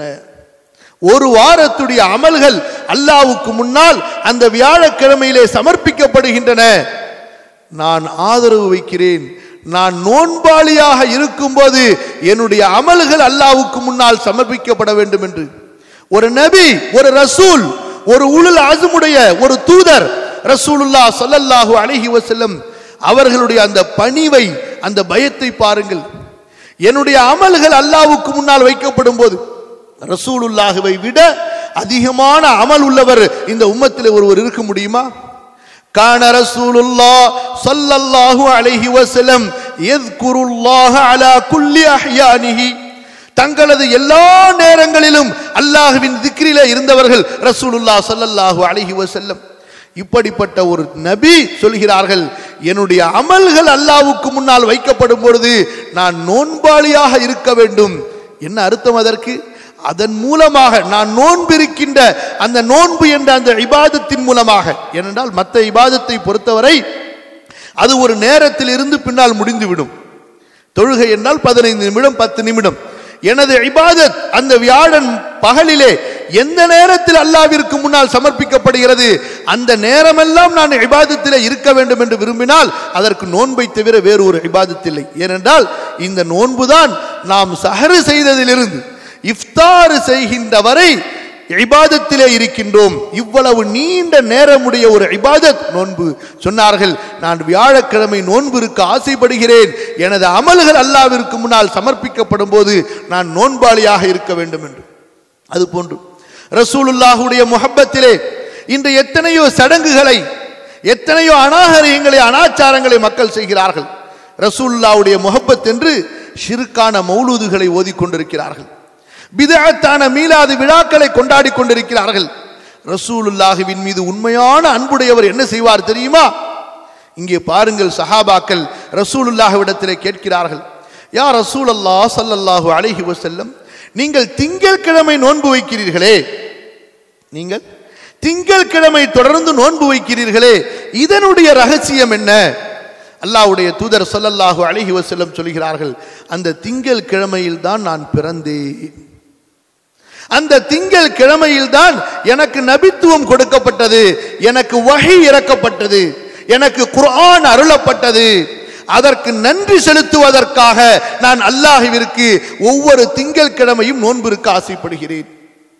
[SPEAKER 2] ஒரு வாரத்துடைய அமல்கள் அல்லாவுக்கு முன்னால் அந்த வியாழக்கிழமையிலே சமர்ப்பிக்கப்படுகின்றன நான் ஆதரவு வைக்கிறேன் நான் நோன்பாளியாக இருக்கும்போது என்னுடைய அமல்கள் அல்லாவுக்கு முன்னால் சமர்ப்பிக்கப்பட வேண்டும் என்று ஒரு நபி ஒரு ரசூல் ஒரு உளுல் அசுமுடைய ஒரு தூதர் ரசூலுல்லா ஸல்லல்லாஹு அலைஹி வஸல்லம் அவர்களுடைய அந்த பணிவை அந்த பயத்தை பாருங்கள் என்னுடைய அமல்கள் அல்லாவுக்கு முன்னால் வைக்கப்படும் போது ரசூலுல்லாஹுவை விட அதிகமான அமல் உள்ளவர் இந்த உம்மத்தில் ஒருவர் இருக்க முடியுமா கான ரசூலுல்லா ஸல்லல்லாஹு அலைஹி வஸல்லம் யذ்குருல்லாஹ அலா குல்லி அஹ்யானிஹி தங்களது எல்லா நேரங்களிலும் அல்லாஹ்வின் திக்ரிலே இருந்தவர்கள் ரசூலுல்லாஹ் ஸல்லல்லாஹு அலைஹி வஸல்லம் இப்படிப்பட்ட ஒரு நபி சொல்கிறார்கள் என்னுடைய அமல்கள் அல்லாஹ்வுக்கு முன்னால் வைக்கப்படும் பொழுது நான் நோன்பாளியாக இருக்க வேண்டும் என்ன அர்த்தம் அதற்கு அதன் மூலமாக நான் நோன்பு இருக்கின்ற அந்த நோன்பு என்ற அந்த இபாதத்தின் மூலமாக ஏனென்றால் மற்ற இபாதத்தை பொறுத்தவரை அது ஒரு நேரத்தில் இருந்து பின்னால் முடிந்துவிடும் தொழுகை என்றால் பதினைந்து நிமிடம் பத்து நிமிடம் எனது இபாதத் அந்த வியாழன் பகலிலே எந்த நேரத்தில் அல்லாவிற்கு முன்னால் சமர்ப்பிக்கப்படுகிறது அந்த நேரமெல்லாம் நான் இபாதத்திலே இருக்க வேண்டும் என்று விரும்பினால் அதற்கு நோன்பை தவிர வேறு ஒரு இபாதத் இல்லை ஏனென்றால் இந்த நோன்புதான் நாம் சஹரு செய்ததிலிருந்து இஃப்தார் செய்கின்ற வரை இபாதத்திலே இருக்கின்றோம் இவ்வளவு நீண்ட நேரமுடைய ஒரு இபாதத் நோன்பு சொன்னார்கள் நான் வியாழக்கிழமை நோன்பு இருக்க ஆசைப்படுகிறேன் எனது அமல்கள் அல்லாவிற்கு முன்னால் சமர்ப்பிக்கப்படும் போது நான் நோன்பாளியாக இருக்க வேண்டும் என்று அது போன்று ரசூலுல்லாஹுடைய முஹப்பத்திலே இன்று எத்தனையோ சடங்குகளை எத்தனையோ அநாகரிகங்களை அனாச்சாரங்களை மக்கள் செய்கிறார்கள் ரசூலுல்லாவுடைய முஹப்பத் என்று ஷிருக்கான மௌலூதுகளை ஓதிக்கொண்டிருக்கிறார்கள் பிதஅத்தான மீலாது விழாக்களை கொண்டாடி கொண்டிருக்கிறார்கள் ரசூலுல்லாஹுவின் மீது உண்மையான அன்புடையவர் என்ன செய்வார் தெரியுமா இங்கே பாருங்கள் சஹாபாக்கள் ரசூலுல்லாஹ்விடத்திலே கேட்கிறார்கள் யா ரசூல் அல்லாஹ் சல்லல்லாஹு அலைஹி வஸல்லம் நீங்கள் திங்கட்கிழமை நோன்பு வைக்கிறீர்களே நீங்கள் திங்கட்கிழமை தொடர்ந்து நோன்பு வைக்கிறீர்களே இதனுடைய ரகசியம் என்ன அல்லாஹ்வுடைய தூதர் ஸல்லல்லாஹு அலைஹி வஸல்லம் சொல்கிறார்கள் அந்த திங்கள் கிழமையில் தான் நான் பிறந்தேன் அந்த திங்கள் கிழமையில் தான் எனக்கு நபித்துவம் கொடுக்கப்பட்டது எனக்கு வகை இறக்கப்பட்டது எனக்கு குர்ஆன் அருளப்பட்டது அதற்கு நன்றி செலுத்துவதற்காக நான் அல்லாஹ்விற்கு ஒவ்வொரு திங்கள் கிழமையும் நோன்பு இருக்க ஆசைப்படுகிறேன்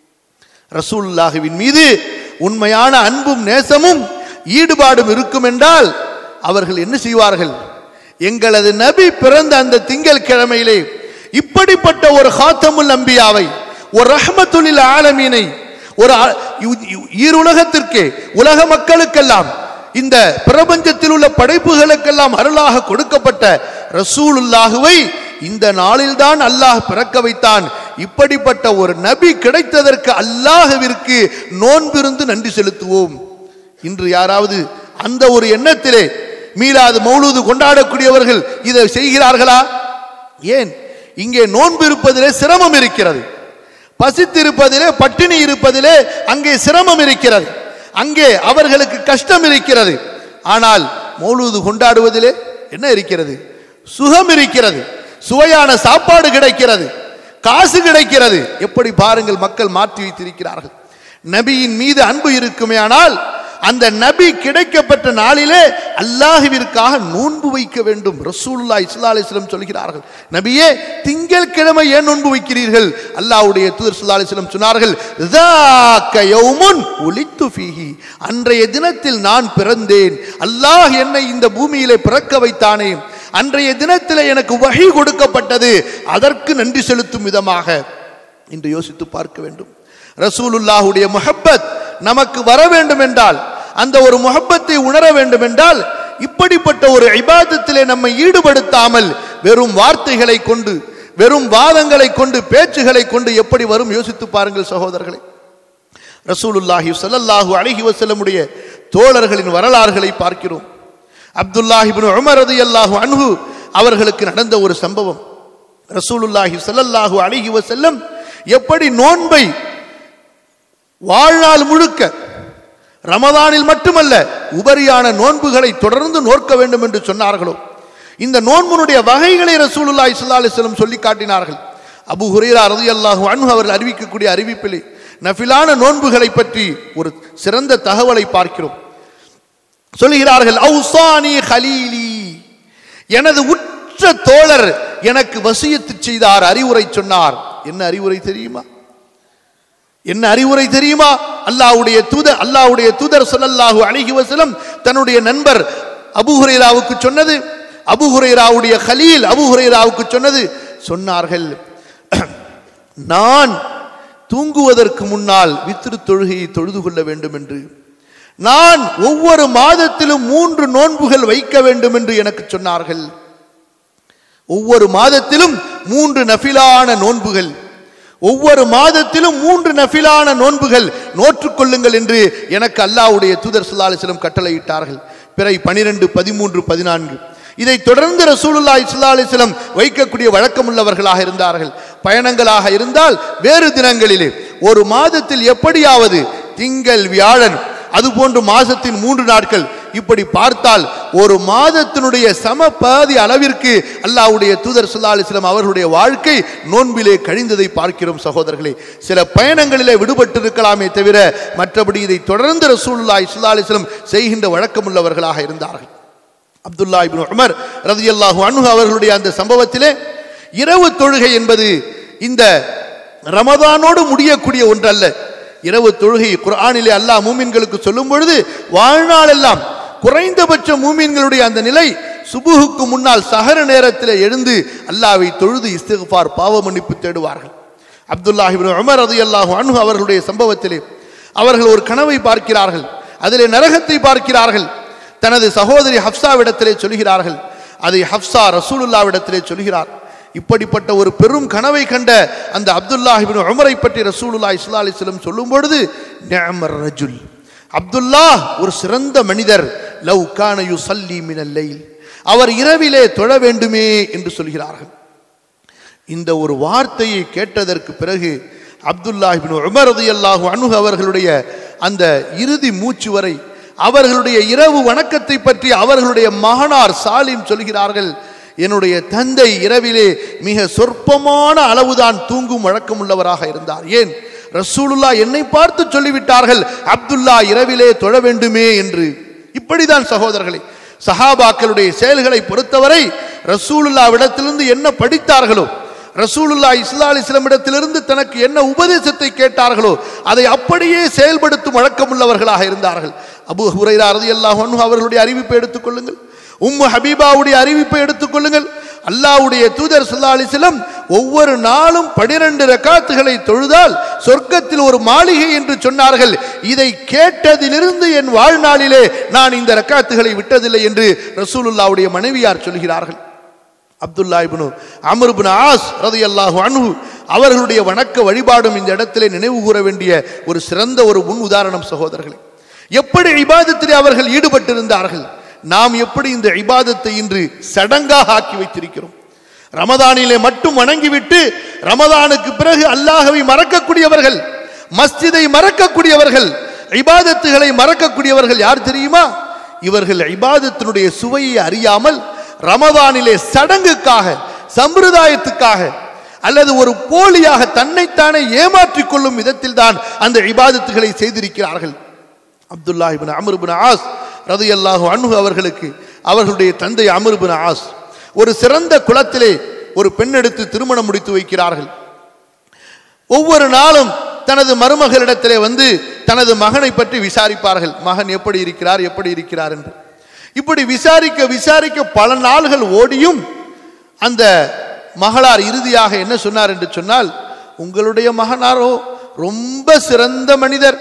[SPEAKER 2] ரசூலுல்லாஹுவின் மீது உண்மையான அன்பும் நேசமும் ஈடுபாடும் இருக்கும் என்றால் அவர்கள் என்ன செய்வார்கள் எங்களது நபி பிறந்த அந்த திங்கள் கிழமையிலே இப்படிப்பட்ட ஒரு ஹாத்தமுல் அம்பியாவை ஒரு ரஹ்மத்துலில் ஆலமீனை ஒரு அ- இ- இ- ஈருலகத்திற்கே உலக மக்களுக்கெல்லாம் இந்த பிரபஞ்சத்தில் உள்ள படைப்புகளுக்கெல்லாம் அருளாக கொடுக்கப்பட்ட ரசூலுல்லாஹுவை இந்த நாளில்தான் அல்லாஹ் பிறக்க வைத்தான் இப்படிப்பட்ட ஒரு நபி கிடைத்ததற்கு அல்லாஹ்விற்கு நோன்பிருந்து நன்றி செலுத்துவோம் இன்று யாராவது அந்த ஒரு எண்ணத்திலே மீளாது மௌலூது கொண்டாடக்கூடியவர்கள் இதை செய்கிறார்களா ஏன் இங்கே நோன்பு இருப்பதிலே சிரமம் இருக்கிறது பசித்திருப்பதிலே பட்டினி இருப்பதிலே அங்கே சிரமம் இருக்கிறது அங்கே அவர்களுக்கு கஷ்டம் இருக்கிறது ஆனால் மௌலூது கொண்டாடுவதிலே என்ன இருக்கிறது சுகம் இருக்கிறது சுவையான சாப்பாடு கிடைக்கிறது காசு கிடைக்கிறது எப்படி பாருங்கள் மக்கள் மாற்றி வைத்திருக்கிறார்கள் நபியின் மீது அன்பு இருக்குமே ஆனால் அந்த நபி கிடைக்கப்பட்ட நாளிலே அல்லாஹுவிற்காக நோன்பு வைக்க வேண்டும் ரசூலுல்லாஹி ஸல்லல்லாஹு அலைஹி வஸல்லம் சொல்கிறார்கள் நபியே திங்கட்கிழமை ஏன் நோன்பு வைக்கிறீர்கள் அல்லாஹ்வுடைய தூதர் ஸல்லல்லாஹு அலைஹி வஸல்லம் சொன்னார்கள் ذاك யௌமுன் உலித்து ஃபீஹி அன்றைய தினத்தில் நான் பிறந்தேன் அல்லாஹ் என்னை இந்த பூமியிலே பிறக்க வைத்தானே அன்றைய தினத்தில் எனக்கு வகை கொடுக்கப்பட்டது அதற்கு நன்றி செலுத்தும் விதமாக இன்று யோசித்து பார்க்க வேண்டும் ரசூலுல்லாஹுடைய முஹப்பத் நமக்கு வர வேண்டும் என்றால் அந்த ஒரு முஹப்பத்தை உணர வேண்டும் என்றால் இப்படிப்பட்ட ஒரு இபாதத்திலே நம்மை ஈடுபடுத்தாமல் வெறும் வார்த்தைகளை கொண்டு வெறும் வாதங்களை கொண்டு பேச்சுகளை கொண்டு எப்படி வரும் யோசித்து பாருங்கள் சகோதரர்களே ரசூலுல்லாஹி ஸல்லல்லாஹு அலைஹி வஸல்லமுடைய தோழர்களின் வரலாறுகளை பார்க்கிறோம் அப்துல்லாஹி இப்னு உமர் ரலியல்லாஹு அன்ஹு அவர்களுக்கு நடந்த ஒரு சம்பவம் ரசூலுல்லாஹி ஸல்லல்லாஹு அலைஹி வஸல்லம் எப்படி நோன்பை வாழ்நாள் முழுக்க ரமதானில் மட்டுமல்ல உபரியான நோன்புகளை தொடர்ந்து நோக்க வேண்டும் என்று சொன்னார்களோ இந்த நோன்புனுடைய வகைகளை ரசூலுல்லாஹி ஸல்லல்லாஹு அலைஹி வஸல்லம் சொல்லி காட்டினார்கள் அபூ ஹுரைரா ரலியல்லாஹு அன்ஹு அவர்கள் அறிவிக்கக்கூடிய அறிவிப்பிலே நஃபிலான நோன்புகளை பற்றி ஒரு சிறந்த தகவலை பார்க்கிறோம் சொல்லுகிறார்கள் அவுசானி ஹலீலி எனது உற்ற தோழர் எனக்கு வசியத்து செய்தார் அறிவுரை சொன்னார் என்ன அறிவுரை தெரியுமா என்ன அறிவுரை தெரியுமா அல்லாஹ்வுடைய தூதர் அல்லாஹ்வுடைய தூதர் ஸல்லல்லாஹு அலைஹி வஸல்லம் தன்னுடைய நண்பர் அபூ ஹுரைராவுக்கு சொன்னது அபூ ஹுரைராவுடைய கலீல் அபூ ஹுரைராவுக்கு சொன்னது சொன்னார்கள் நான் தூங்குவதற்கு முன்னால் வித்திரு தொழுகையை தொழுது கொள்ள வேண்டும் என்று நான் ஒவ்வொரு மாதத்திலும் மூன்று நோன்புகள் வைக்க வேண்டும் என்று எனக்கு சொன்னார்கள் ஒவ்வொரு மாதத்திலும் மூன்று நஃபிலான நோன்புகள் ஒவ்வொரு மாதத்திலும் மூன்று நஃபிலான நோன்புகள் நோற்றுக் கொள்ளுங்கள் என்று எனக்கு அல்லாஹ்வுடைய தூதர் ஸல்லல்லாஹு அலைஹி வஸல்லம் கட்டளையிட்டார்கள் பிறை பனிரெண்டு பதிமூன்று பதினான்கு இதை தொடர்ந்து ரசூலுல்லாஹி ஸல்லல்லாஹு அலைஹி வஸல்லம் வைக்கக்கூடிய வழக்கமுள்ளவர்களாக இருந்தார்கள் பயணங்களாக இருந்தால் வேறு தினங்களிலே ஒரு மாதத்தில் எப்படியாவது திங்கள் வியாழன் அதுபோன்று மாசத்தின் மூன்று நாட்கள் இப்படி பார்த்தால் ஒரு மாதத்தினுடைய சம பாதி அளவிற்கு அல்லாஹ்வுடைய தூதர் ஸல்லல்லாஹு அலைஹி வஸல்லம் அவர்களுடைய வாழ்க்கை நோன்பிலே கழிந்ததை பார்க்கிறோம் சகோதரர்களே சில பயணங்களிலே விடுபட்டு இருக்கலாமே தவிர மற்றபடி இதை தொடர்ந்து ரசூலுல்லாஹி ஸல்லல்லாஹு அலைஹி வஸல்லம் செய்கின்ற வழக்கமுள்ளவர்களாக இருந்தார்கள் அப்துல்லா இப்னு உமர் ரலியல்லாஹு அன்ஹு அவர்களுடைய அந்த சம்பவத்திலே இரவு தொழுகை என்பது இந்த ரமதானோடு முடியக்கூடிய ஒன்றல்ல இரவு தொழுகை குர்ஆனிலே அல்லாஹ் மூமின்களுக்கு சொல்லும் பொழுது வாழ்நாளெல்லாம் குறைந்தபட்ச மூமின்களுடைய அந்த நிலை சுபுகுக்கு முன்னால் சஹர நேரத்தில் எழுந்து அல்லாவை தொழுது இஸ்திக்ஃபார் பாவ மன்னிப்பு தேடுவார்கள் அப்துல்லாஹ் இப்னு உமர் ரலியல்லாஹு அன்ஹு அவர்களுடைய சம்பவத்திலே அவர்கள் ஒரு கனவை பார்க்கிறார்கள் அதிலே நரகத்தை பார்க்கிறார்கள் தனது சகோதரி ஹப்சாவிடத்திலே சொல்கிறார்கள் அதை ஹப்சா ரசூலுல்லாவிடத்திலே சொல்கிறார் இப்படிப்பட்ட ஒரு பெரும் கனவை கண்ட அந்த அப்துல்லாஹ் இப்னு உமரை பற்றி ரசூலுல்லாஹி ஸல்லல்லாஹு அலைஹி வஸல்லம் சொல்லும் பொழுது நிஅமர் ரஜுல் அப்துல்லாஹ் ஒரு சிறந்த மனிதர் லவ் கான யுஸல்லி மினல் லைல் அவர் இரவிலே தொழ வேண்டுமே என்று சொல்கிறார்கள் இந்த ஒரு வார்த்தையை கேட்டதற்கு பிறகு அப்துல்லா இப்னு உமர் ரலியல்லாஹு அன்ஹு அவர்களுடைய அந்த இறுதி மூச்சு வரை அவர்களுடைய இரவு வணக்கத்தை பற்றி அவர்களுடைய மகனார் சாலிம் சொல்கிறார்கள் என்னுடைய தந்தை இரவிலே மிக சொற்பமான அளவுதான் தூங்கும் வழக்கம் உள்ளவராக இருந்தார் ஏன் ரசூலுல்லா என்னை பார்த்து சொல்லிவிட்டார்கள் அப்துல்லா இரவிலே தொழ வேண்டுமே என்று இப்படிதான் சகோதரர்களே சஹாபாக்களுடைய செயல்களை பொறுத்தவரை ரசூலுல்லாவிடத்திலிருந்து என்ன படித்தார்களோ ரசூலுல்லா இஸ்லா அலிஸ்லமிடத்திலிருந்து தனக்கு என்ன உபதேசத்தை கேட்டார்களோ அதை அப்படியே செயல்படுத்தும் வழக்கமுள்ளவர்களாக இருந்தார்கள் அபு ஹுரைரா ரலியல்லாஹு அன்ஹு அவர்களுடைய அறிவிப்பை எடுத்துக்கொள்ளுங்கள் உம்மு ஹபீபாவுடைய அறிவிப்பை எடுத்துக்கொள்ளுங்கள் அல்லாஹ்வுடைய தூதர் ஸல்லல்லாஹு அலைஹி வஸல்லம் ஒவ்வொரு நாளும் 12 ரக்காத்துகளை தொழுதால் சொர்க்கத்தில் ஒரு மாளிகை என்று சொன்னார்கள் இதை கேட்டதிலிருந்து என் வாழ்நாளிலே நான் இந்த ரக்காத்துகளை விட்டதில்லை என்று ரசூலுல்லாஹ்வுடைய மனைவியார் சொல்கிறார்கள் Abdullah ibn Amr ibn As ரலியல்லாஹு அன்ஹு அவர்களுடைய வணக்க வழிபாடும் இந்த இடத்திலே நினைவு கூற வேண்டிய ஒரு சிறந்த ஒரு முன் உதாரணம் சகோதரர்களே எப்படி இபாதத்திலே அவர்கள் ஈடுபட்டிருந்தார்கள் நாம் எப்படி இந்த இபாதத்தை இன்று சடங்காக ஆக்கி வைத்திருக்கிறோம் ரமதானிலே மட்டும் வணங்கிவிட்டு ரமதானுக்கு பிறகு அல்லாஹவை மறக்கக்கூடியவர்கள் மஸ்ஜிதை மறக்கக்கூடியவர்கள் இபாதத்துகளை மறக்கக்கூடியவர்கள் யார் தெரியுமா இவர்கள் இபாதத்தினுடைய சுவையை அறியாமல் ரமதானிலே சடங்குக்காக சம்பிரதாயத்துக்காக அல்லது ஒரு போலியாக தன்னைத்தானே ஏமாற்றிக் கொள்ளும் விதத்தில் தான் அந்த இபாதத்துகளை செய்திருக்கிறார்கள் Abdullah ibn Amr ibn As ரலியல்லாஹு அன்ஹு அவர்களுக்கு அவர்களுடைய தந்தை அமர் இப்னு ஆஸ் ஒரு சிறந்த குலத்திலே ஒரு பெண் எடுத்து திருமணம் முடித்து வைக்கிறார்கள் ஒவ்வொரு நாளும் தனது மருமகளிடத்திலே வந்து தனது மகனை பற்றி விசாரிப்பார்கள் மகன் எப்படி இருக்கிறார் எப்படி இருக்கிறார் என்று இப்படி விசாரிக்க விசாரிக்க பல நாள்கள் ஓடியும் அந்த மகளார் இறுதியாக என்ன சொன்னார் என்று சொன்னால் உங்களுடைய மகனாரோ ரொம்ப சிறந்த மனிதர்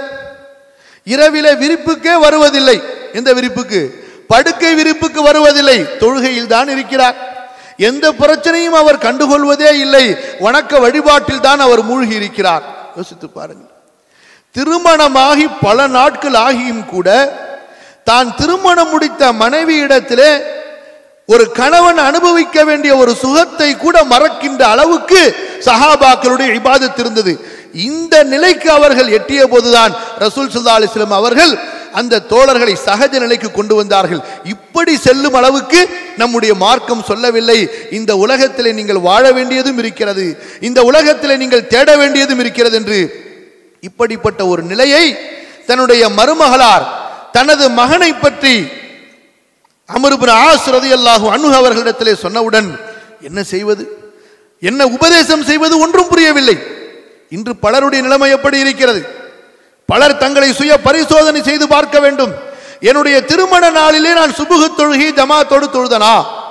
[SPEAKER 2] இரவிலே விரிப்புக்கே வருவதில்லை எந்த விரிப்புக்கு படுக்கை விரிப்புக்கு வருவதில்லை தொழுகையில் தான் இருக்கிறார் எந்த பிரச்சனையும் அவர் கண்டுகொள்வதே இல்லை வணக்க வழிபாட்டில் தான் அவர் மூழ்கி இருக்கிறார் யோசித்து பாருங்கள் திருமணமாகி பல நாட்கள் ஆகியும் கூட தான் திருமணம் முடித்த மனைவியிடத்திலே ஒரு கணவன் அனுபவிக்க வேண்டிய ஒரு சுகத்தை கூட மறக்கின்ற அளவுக்கு சஹாபாக்களுடைய இபாதத் இருந்தது இந்த நிலைக்கு அவர்கள் எட்டிய போதுதான் ரசூல் சுல்லா அலிஸ்லம் அவர்கள் அந்த தோழர்களை சகஜ நிலைக்கு கொண்டு வந்தார்கள் இப்படி செல்லும் அளவுக்கு நம்முடைய மார்க்கம் சொல்லவில்லை இந்த உலகத்திலே நீங்கள் வாழ வேண்டியதும் இருக்கிறது இந்த உலகத்திலே நீங்கள் தேட வேண்டியதும் இருக்கிறது என்று இப்படிப்பட்ட ஒரு நிலையை தன்னுடைய மருமகளார் தனது மகனை பற்றி அமருபின் ஆஸ் ரதியல்லாஹு அன்ஹு அவர்களிடத்திலே சொன்னவுடன் என்ன செய்வது என்ன உபதேசம் செய்வது ஒன்றும் புரியவில்லை இன்று பலருடைய நிலைமை எப்படி இருக்கிறது பலர் தங்களை சுய பரிசோதனை செய்து பார்க்க வேண்டும் என்னுடைய திருமண நாளிலே நான் சுபுகு தொழுகி ஜமாத்தோடு தொழுதனா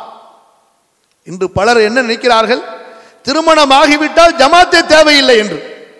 [SPEAKER 2] இன்று பலர் என்ன நினைக்கிறார்கள் திருமணம் ஆகிவிட்டால் ஜமாத்தே தேவையில்லை என்று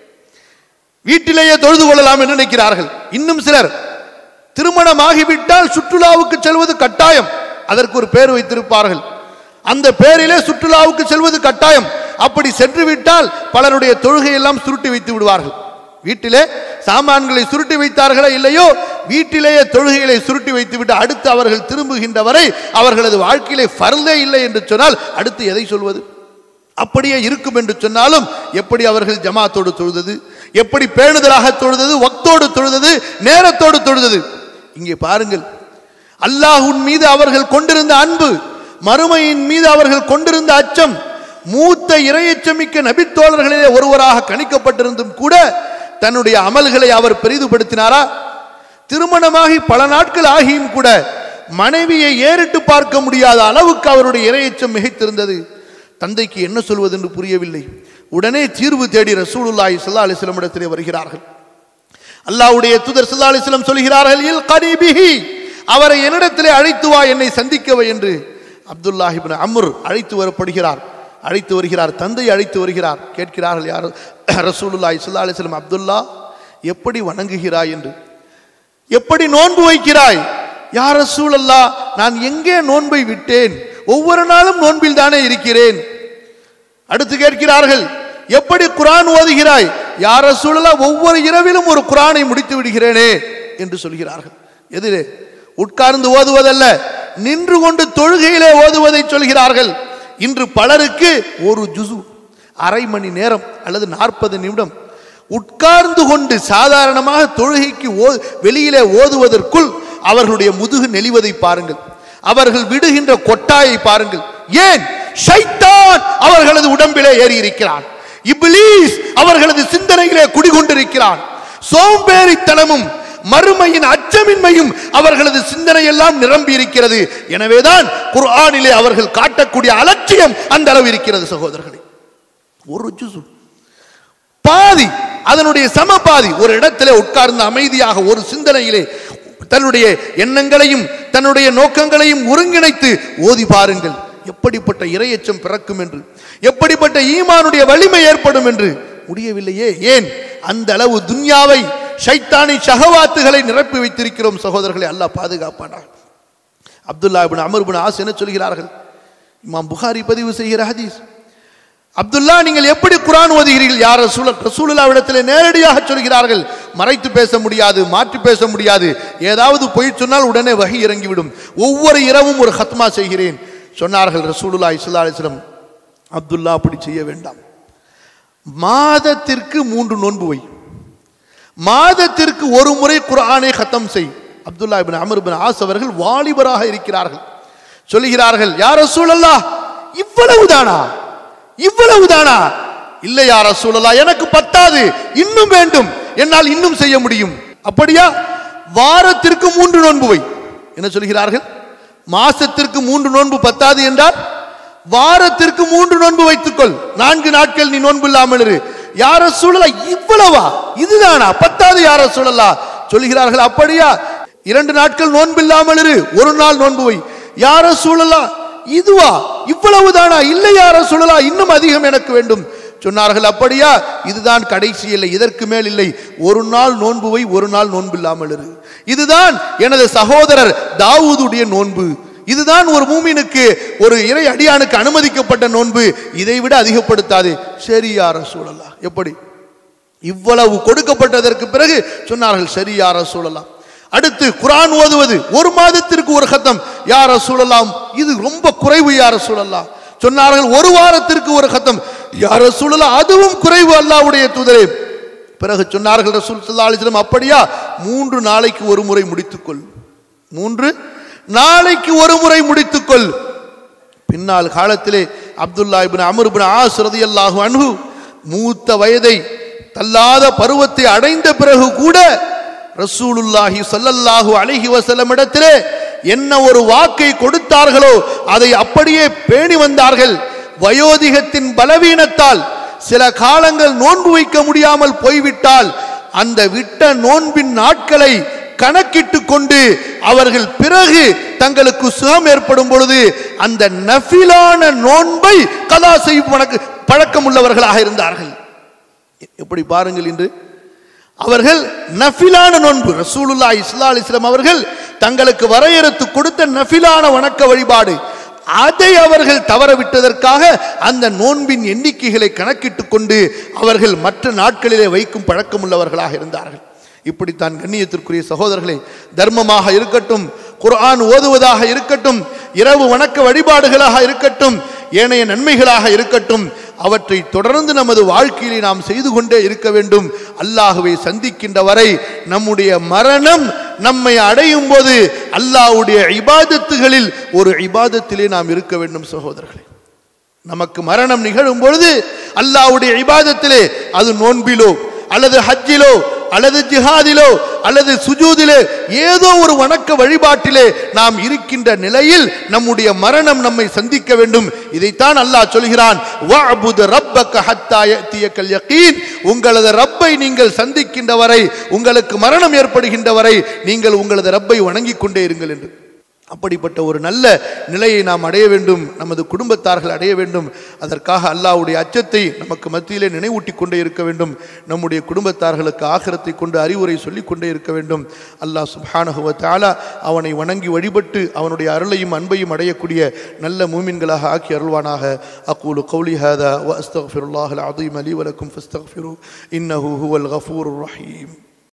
[SPEAKER 2] வீட்டிலேயே தொழுது கொள்ளலாம் என்று நினைக்கிறார்கள் இன்னும் சிலர் திருமணம் ஆகிவிட்டால் சுற்றுலாவுக்கு செல்வது கட்டாயம் அதற்கு ஒரு பேர் வைத்திருப்பார்கள் அந்த பேரிலே சுற்றுலாவுக்கு செல்வது கட்டாயம் அப்படி சென்று விட்டால் பலருடைய தொழுகை எல்லாம் சுருட்டி வைத்து விடுவார்கள் வீட்டிலே சாமான்களை சுருட்டி வைத்தார்களா இல்லையோ வீட்டிலேயே தொழுகைகளை சுருட்டி வைத்துவிட்டு அடுத்து அவர்கள் திரும்புகின்ற வரை அவர்களது வாழ்க்கையிலே ஃபர்லே இல்லை என்று சொன்னால் அடுத்து எதை சொல்வது அப்படியே இருக்கும் என்று சொன்னாலும் எப்படி அவர்கள் ஜமாத்தோடு தொழுதது எப்படி பேணுதலாக தொழுதது வக்தோடு தொழுதது நேரத்தோடு தொழுதது இங்கே பாருங்கள் அல்லாஹ்வின் மீது அவர்கள் கொண்டிருந்த அன்பு மறுமையின் மீது அவர்கள் கொண்டிருந்த அச்சம் மூத்த இரையச்சமிக்க நபித்தோழர்களிலே ஒருவராக கணிக்கப்பட்டிருந்தும் கூட தன்னுடைய அமல்களை அவர் பெரிதுபடுத்தினாரா திருமணமாகி பல நாட்கள் ஆகியும் கூட மனைவியை ஏறிட்டு பார்க்க முடியாத அளவுக்கு அவருடைய இரையச்சம் மிகைத்திருந்தது தந்தைக்கு என்ன சொல்வது என்று புரியவில்லை உடனே தீர்வு தேடி ரசூலுல்லாஹி ஸல்லல்லாஹு அலைஹி வஸல்லம் இடத்திலே வருகிறார்கள் அல்லாஹ்வுடைய தூதர் ஸல்லல்லாஹு அலைஹி வஸல்லம் சொல்கிறார்கள் இல் கரீபிஹி அவரை என்னிடத்திலே அழைத்து வா என்னை சந்திக்கவை என்று அப்துல்லாஹ் இப்னு அம்ர் அழைத்து வரப்படுகிறார் அழைத்து வருகிறார் தந்தை அழைத்து வருகிறார் கேட்கிறார்கள் யார் ரசூலுல்லாஹி ஸல்லல்லாஹு அலைஹி வஸல்லம் அப்துல்லா எப்படி வணங்குகிறாய் என்று எப்படி நோன்பு வைக்கிறாய் யார் ரசூலல்லா நான் எங்கே நோன்பை விட்டேன் ஒவ்வொரு நாளும் நோன்பில் தானே இருக்கிறேன் அடுத்து கேட்கிறார்கள் எப்படி குரான் ஓதுகிறாய் யார் ரசூலல்லா ஒவ்வொரு இரவிலும் ஒரு குரானை முடித்து விடுகிறேனே என்று சொல்கிறார்கள் எதிரே உட்கார்ந்து ஓதுவதல்ல நின்று கொண்டு தொழுகையிலே ஓதுவதை சொல்கிறார்கள் இன்று பலருக்கு ஒரு ஜுசு அரை மணி நேரம் அல்லது நாற்பது நிமிடம் உட்கார்ந்து கொண்டு சாதாரணமாக தொழுகைக்கு ஓ வெளியிலே ஓதுவதற்குள் அவர்களுடைய முதுகு நெளிவதை பாருங்கள் அவர்கள் விடுகின்ற கொட்டாயை பாருங்கள் ஏன் ஷைத்தான் அவர்களது உடம்பிலே ஏறி இருக்கிறான் இப்லீஸ் அவர்களது சிந்தனையிலே குடிகொண்டிருக்கிறான் சோம்பேறித்தனமும் மறுமையின் அச்சமின்மையும் அவர்களது சிந்தனை எல்லாம் நிரம்பி இருக்கிறது எனவேதான் குர்ஆனிலே அவர்கள் காட்டக்கூடிய அலட்சியம் அந்த அளவு இருக்கிறது சகோதரர்களே ஒரு ஜுசு பாதி அதனுடைய சம பாதி ஒரு இடத்திலே உட்கார்ந்து அமைதியாக ஒரு சிந்தனையிலே தன்னுடைய எண்ணங்களையும் தன்னுடைய நோக்கங்களையும் ஒருங்கிணைத்து ஓதி பாருங்கள் எப்படிப்பட்ட இரையச்சம் பிறக்கும் என்று எப்படிப்பட்ட ஈமானுடைய வலிமை ஏற்படும் என்று முடியவில்லையே ஏன் அந்த அளவு துன்யாவை ஷைத்தானி ஷஹவாத்துகளை நிரப்பி வைத்திருக்கிறோம் சகோதரர்களை அல்லாஹ் பாதுகாப்பானாக Abdullah ibn Amr ibn As என்ன சொல்கிறார்கள் இமாம் புகாரி பதிவு செய்கிற ஹதீஸ் அப்துல்லா நீங்கள் எப்படி குரான் ஓதுகிறீர்கள் யார் ரசூல ரசூலுல்லாவிடத்தில் நேரடியாக சொல்கிறார்கள் மறைத்து பேச முடியாது மாற்றி பேச முடியாது ஏதாவது பொய் சொன்னால் உடனே வகை இறங்கிவிடும் ஒவ்வொரு இரவும் ஒரு ஹத்மா செய்கிறேன் சொன்னார்கள் ரசூலுல்லா இஸ்லா அலிஸ்லம் அப்துல்லா அப்படி செய்ய வேண்டாம் மாதத்திற்கு மூன்று நோன்பு வை மாதத்திற்கு ஒரு முறை குர்ஆனை கத்தம் செய் Abdullah ibn Amr ibn As அவர்கள் வாலிபராக இருக்கிறார்கள் சொல்லுகிறார்கள் யார் ரசூலல்லா இவ்வளவுதானா இவ்வளவுதானா இல்லை யார் ரசூலல்லா எனக்கு பத்தாது இன்னும் வேண்டும் என்னால் இன்னும் செய்ய முடியும் அப்படியா வாரத்திற்கு மூன்று நோன்பு வை என்ன சொல்கிறார்கள் மாசத்திற்கு மூன்று நோன்பு பத்தாது என்றால் வாரத்திற்கு மூன்று நோன்பு வைத்துக்கொள் நான்கு நாட்கள் நீ நோன்பு இல்லாமல் இரு யார சூழலா இவ்வளவா இதுதானா பத்தாவது யார சூழலா சொல்கிறார்கள் அப்படியா இரண்டு நாட்கள் நோன்பு இல்லாமல் இரு ஒரு நாள் நோன்பு வை யார சூழலா இதுவா இவ்வளவுதானா இல்லை யார சூழலா இன்னும் அதிகம் எனக்கு வேண்டும் சொன்னார்கள் அப்படியா இதுதான் கடைசி இல்லை இதற்கு மேல் இல்லை ஒரு நாள் நோன்பு வை ஒரு நாள் நோன்பு இல்லாமல் இரு இதுதான் எனது சகோதரர் தாவூதுடைய நோன்பு இதுதான் ஒரு மூமினுக்கு ஒரு இறை அடியானுக்கு அனுமதிக்கப்பட்ட நோன்பு இதை விட அதிகப்படுத்தாது சரி யார சூழலா எப்படி இவ்வளவு கொடுக்கப்பட்டதற்கு பிறகு சொன்னார்கள் சரி யார சூழலாம் அடுத்து குரான் ஓதுவது ஒரு மாதத்திற்கு ஒரு கத்தம் யார சூழலாம் இது ரொம்ப குறைவு யார சூழலாம் சொன்னார்கள் ஒரு வாரத்திற்கு ஒரு கத்தம் யார சூழலாம் அதுவும் குறைவு அல்லாவுடைய தூதரே பிறகு சொன்னார்கள் ரசூல் ஸல்லல்லாஹு அலைஹி வஸல்லம் அப்படியா மூன்று நாளைக்கு ஒரு முறை முடித்துக்கொள் மூன்று நாளைக்கு ஒரு முறை முடித்துக்கொள் பின்னால் காலத்திலே Abdullah ibn Amr ibn As ரலியல்லாஹு அன்ஹு மூத்த வயதை தள்ளாத பருவத்தை அடைந்த பிறகு கூட ரசூலுல்லாஹி ஸல்லல்லாஹு அலைஹி வஸல்லம் இடத்திலே என்ன ஒரு வாக்கை கொடுத்தார்களோ அதை அப்படியே பேணி வந்தார்கள் வயோதிகத்தின் பலவீனத்தால் சில காலங்கள் நோன்பு வைக்க முடியாமல் போய்விட்டால் அந்த விட்ட நோன்பின் நாட்களை கணக்கிட்டு கொண்டு அவர்கள் பிறகு தங்களுக்கு சுகம் ஏற்படும் பொழுது அந்த நஃபிலான நோன்பை கதா செய்யும் வணக்க- பழக்கம் உள்ளவர்களாக இருந்தார்கள் எப்படி பாருங்கள் இன்று அவர்கள் நஃபிலான நோன்பு ரசூலுல்லா இஸ்லா அலிஸ்லாம் அவர்கள் தங்களுக்கு வரையறுத்து கொடுத்த நஃபிலான வணக்க வழிபாடு அதை அவர்கள் தவற விட்டதற்காக அந்த நோன்பின் எண்ணிக்கைகளை கணக்கிட்டுக் கொண்டு அவர்கள் மற்ற நாட்களிலே வைக்கும் பழக்கம் உள்ளவர்களாக இருந்தார்கள் இப்படித்தான் கண்ணியத்திற்குரிய சகோதரர்களே தர்மமாக இருக்கட்டும் குர்ஆன் ஓதுவதாக இருக்கட்டும் இரவு வணக்க வழிபாடுகளாக இருக்கட்டும் ஏனைய நன்மைகளாக இருக்கட்டும் அவற்றை தொடர்ந்து நமது வாழ்க்கையிலே நாம் செய்து கொண்டே இருக்க வேண்டும் அல்லாஹுவை சந்திக்கின்ற வரை நம்முடைய மரணம் நம்மை அடையும் போது அல்லாஹ்வுடைய இபாதத்துகளில் ஒரு இபாதத்திலே நாம் இருக்க வேண்டும் சகோதரர்களே நமக்கு மரணம் நிகழும் பொழுது அல்லாஹ்வுடைய இபாதத்திலே அது நோன்பிலோ அல்லது ஹஜ்ஜிலோ அல்லது ஜிஹாதிலோ அல்லது சுஜூதிலே ஏதோ ஒரு வணக்க வழிபாட்டிலே நாம் இருக்கின்ற நிலையில் நம்முடைய மரணம் நம்மை சந்திக்க வேண்டும் இதைத்தான் அல்லாஹ் சொல்கிறான் வஅபுது ரப்பக ஹத்தா யஅதியக்கல் யகீன் உங்களது ரப்பை நீங்கள் சந்திக்கின்ற வரை உங்களுக்கு மரணம் ஏற்படுகின்ற வரை நீங்கள் உங்களது ரப்பை வணங்கிக் கொண்டே இருங்கள் என்று அப்படிப்பட்ட ஒரு நல்ல நிலையை நாம் அடைய வேண்டும் நமது குடும்பத்தார்கள் அடைய வேண்டும் அதற்காக அல்லாஹ்வுடைய அச்சத்தை நமக்கு மத்தியிலே நினைவூட்டி கொண்டே இருக்க வேண்டும் நம்முடைய குடும்பத்தார்களுக்கு ஆகிரத்தை கொண்டு அறிவுரை சொல்லிக் கொண்டே இருக்க வேண்டும் அல்லாஹ் சுப்ஹானஹு வ தஆலா அவனை வணங்கி வழிபட்டு அவனுடைய அருளையும் அன்பையும் அடையக்கூடிய நல்ல மூமின்களாக ஆக்கி அருள்வானாக அக்கூலு கௌலி ஹாதா வ அஸ்தக்ஃபிருல்லாஹல் அஸீம் லி வலக்கும் ஃபஸ்தக்ஃபிரு இன்னஹு ஹுவல் கஃபூருர் ரஹீம்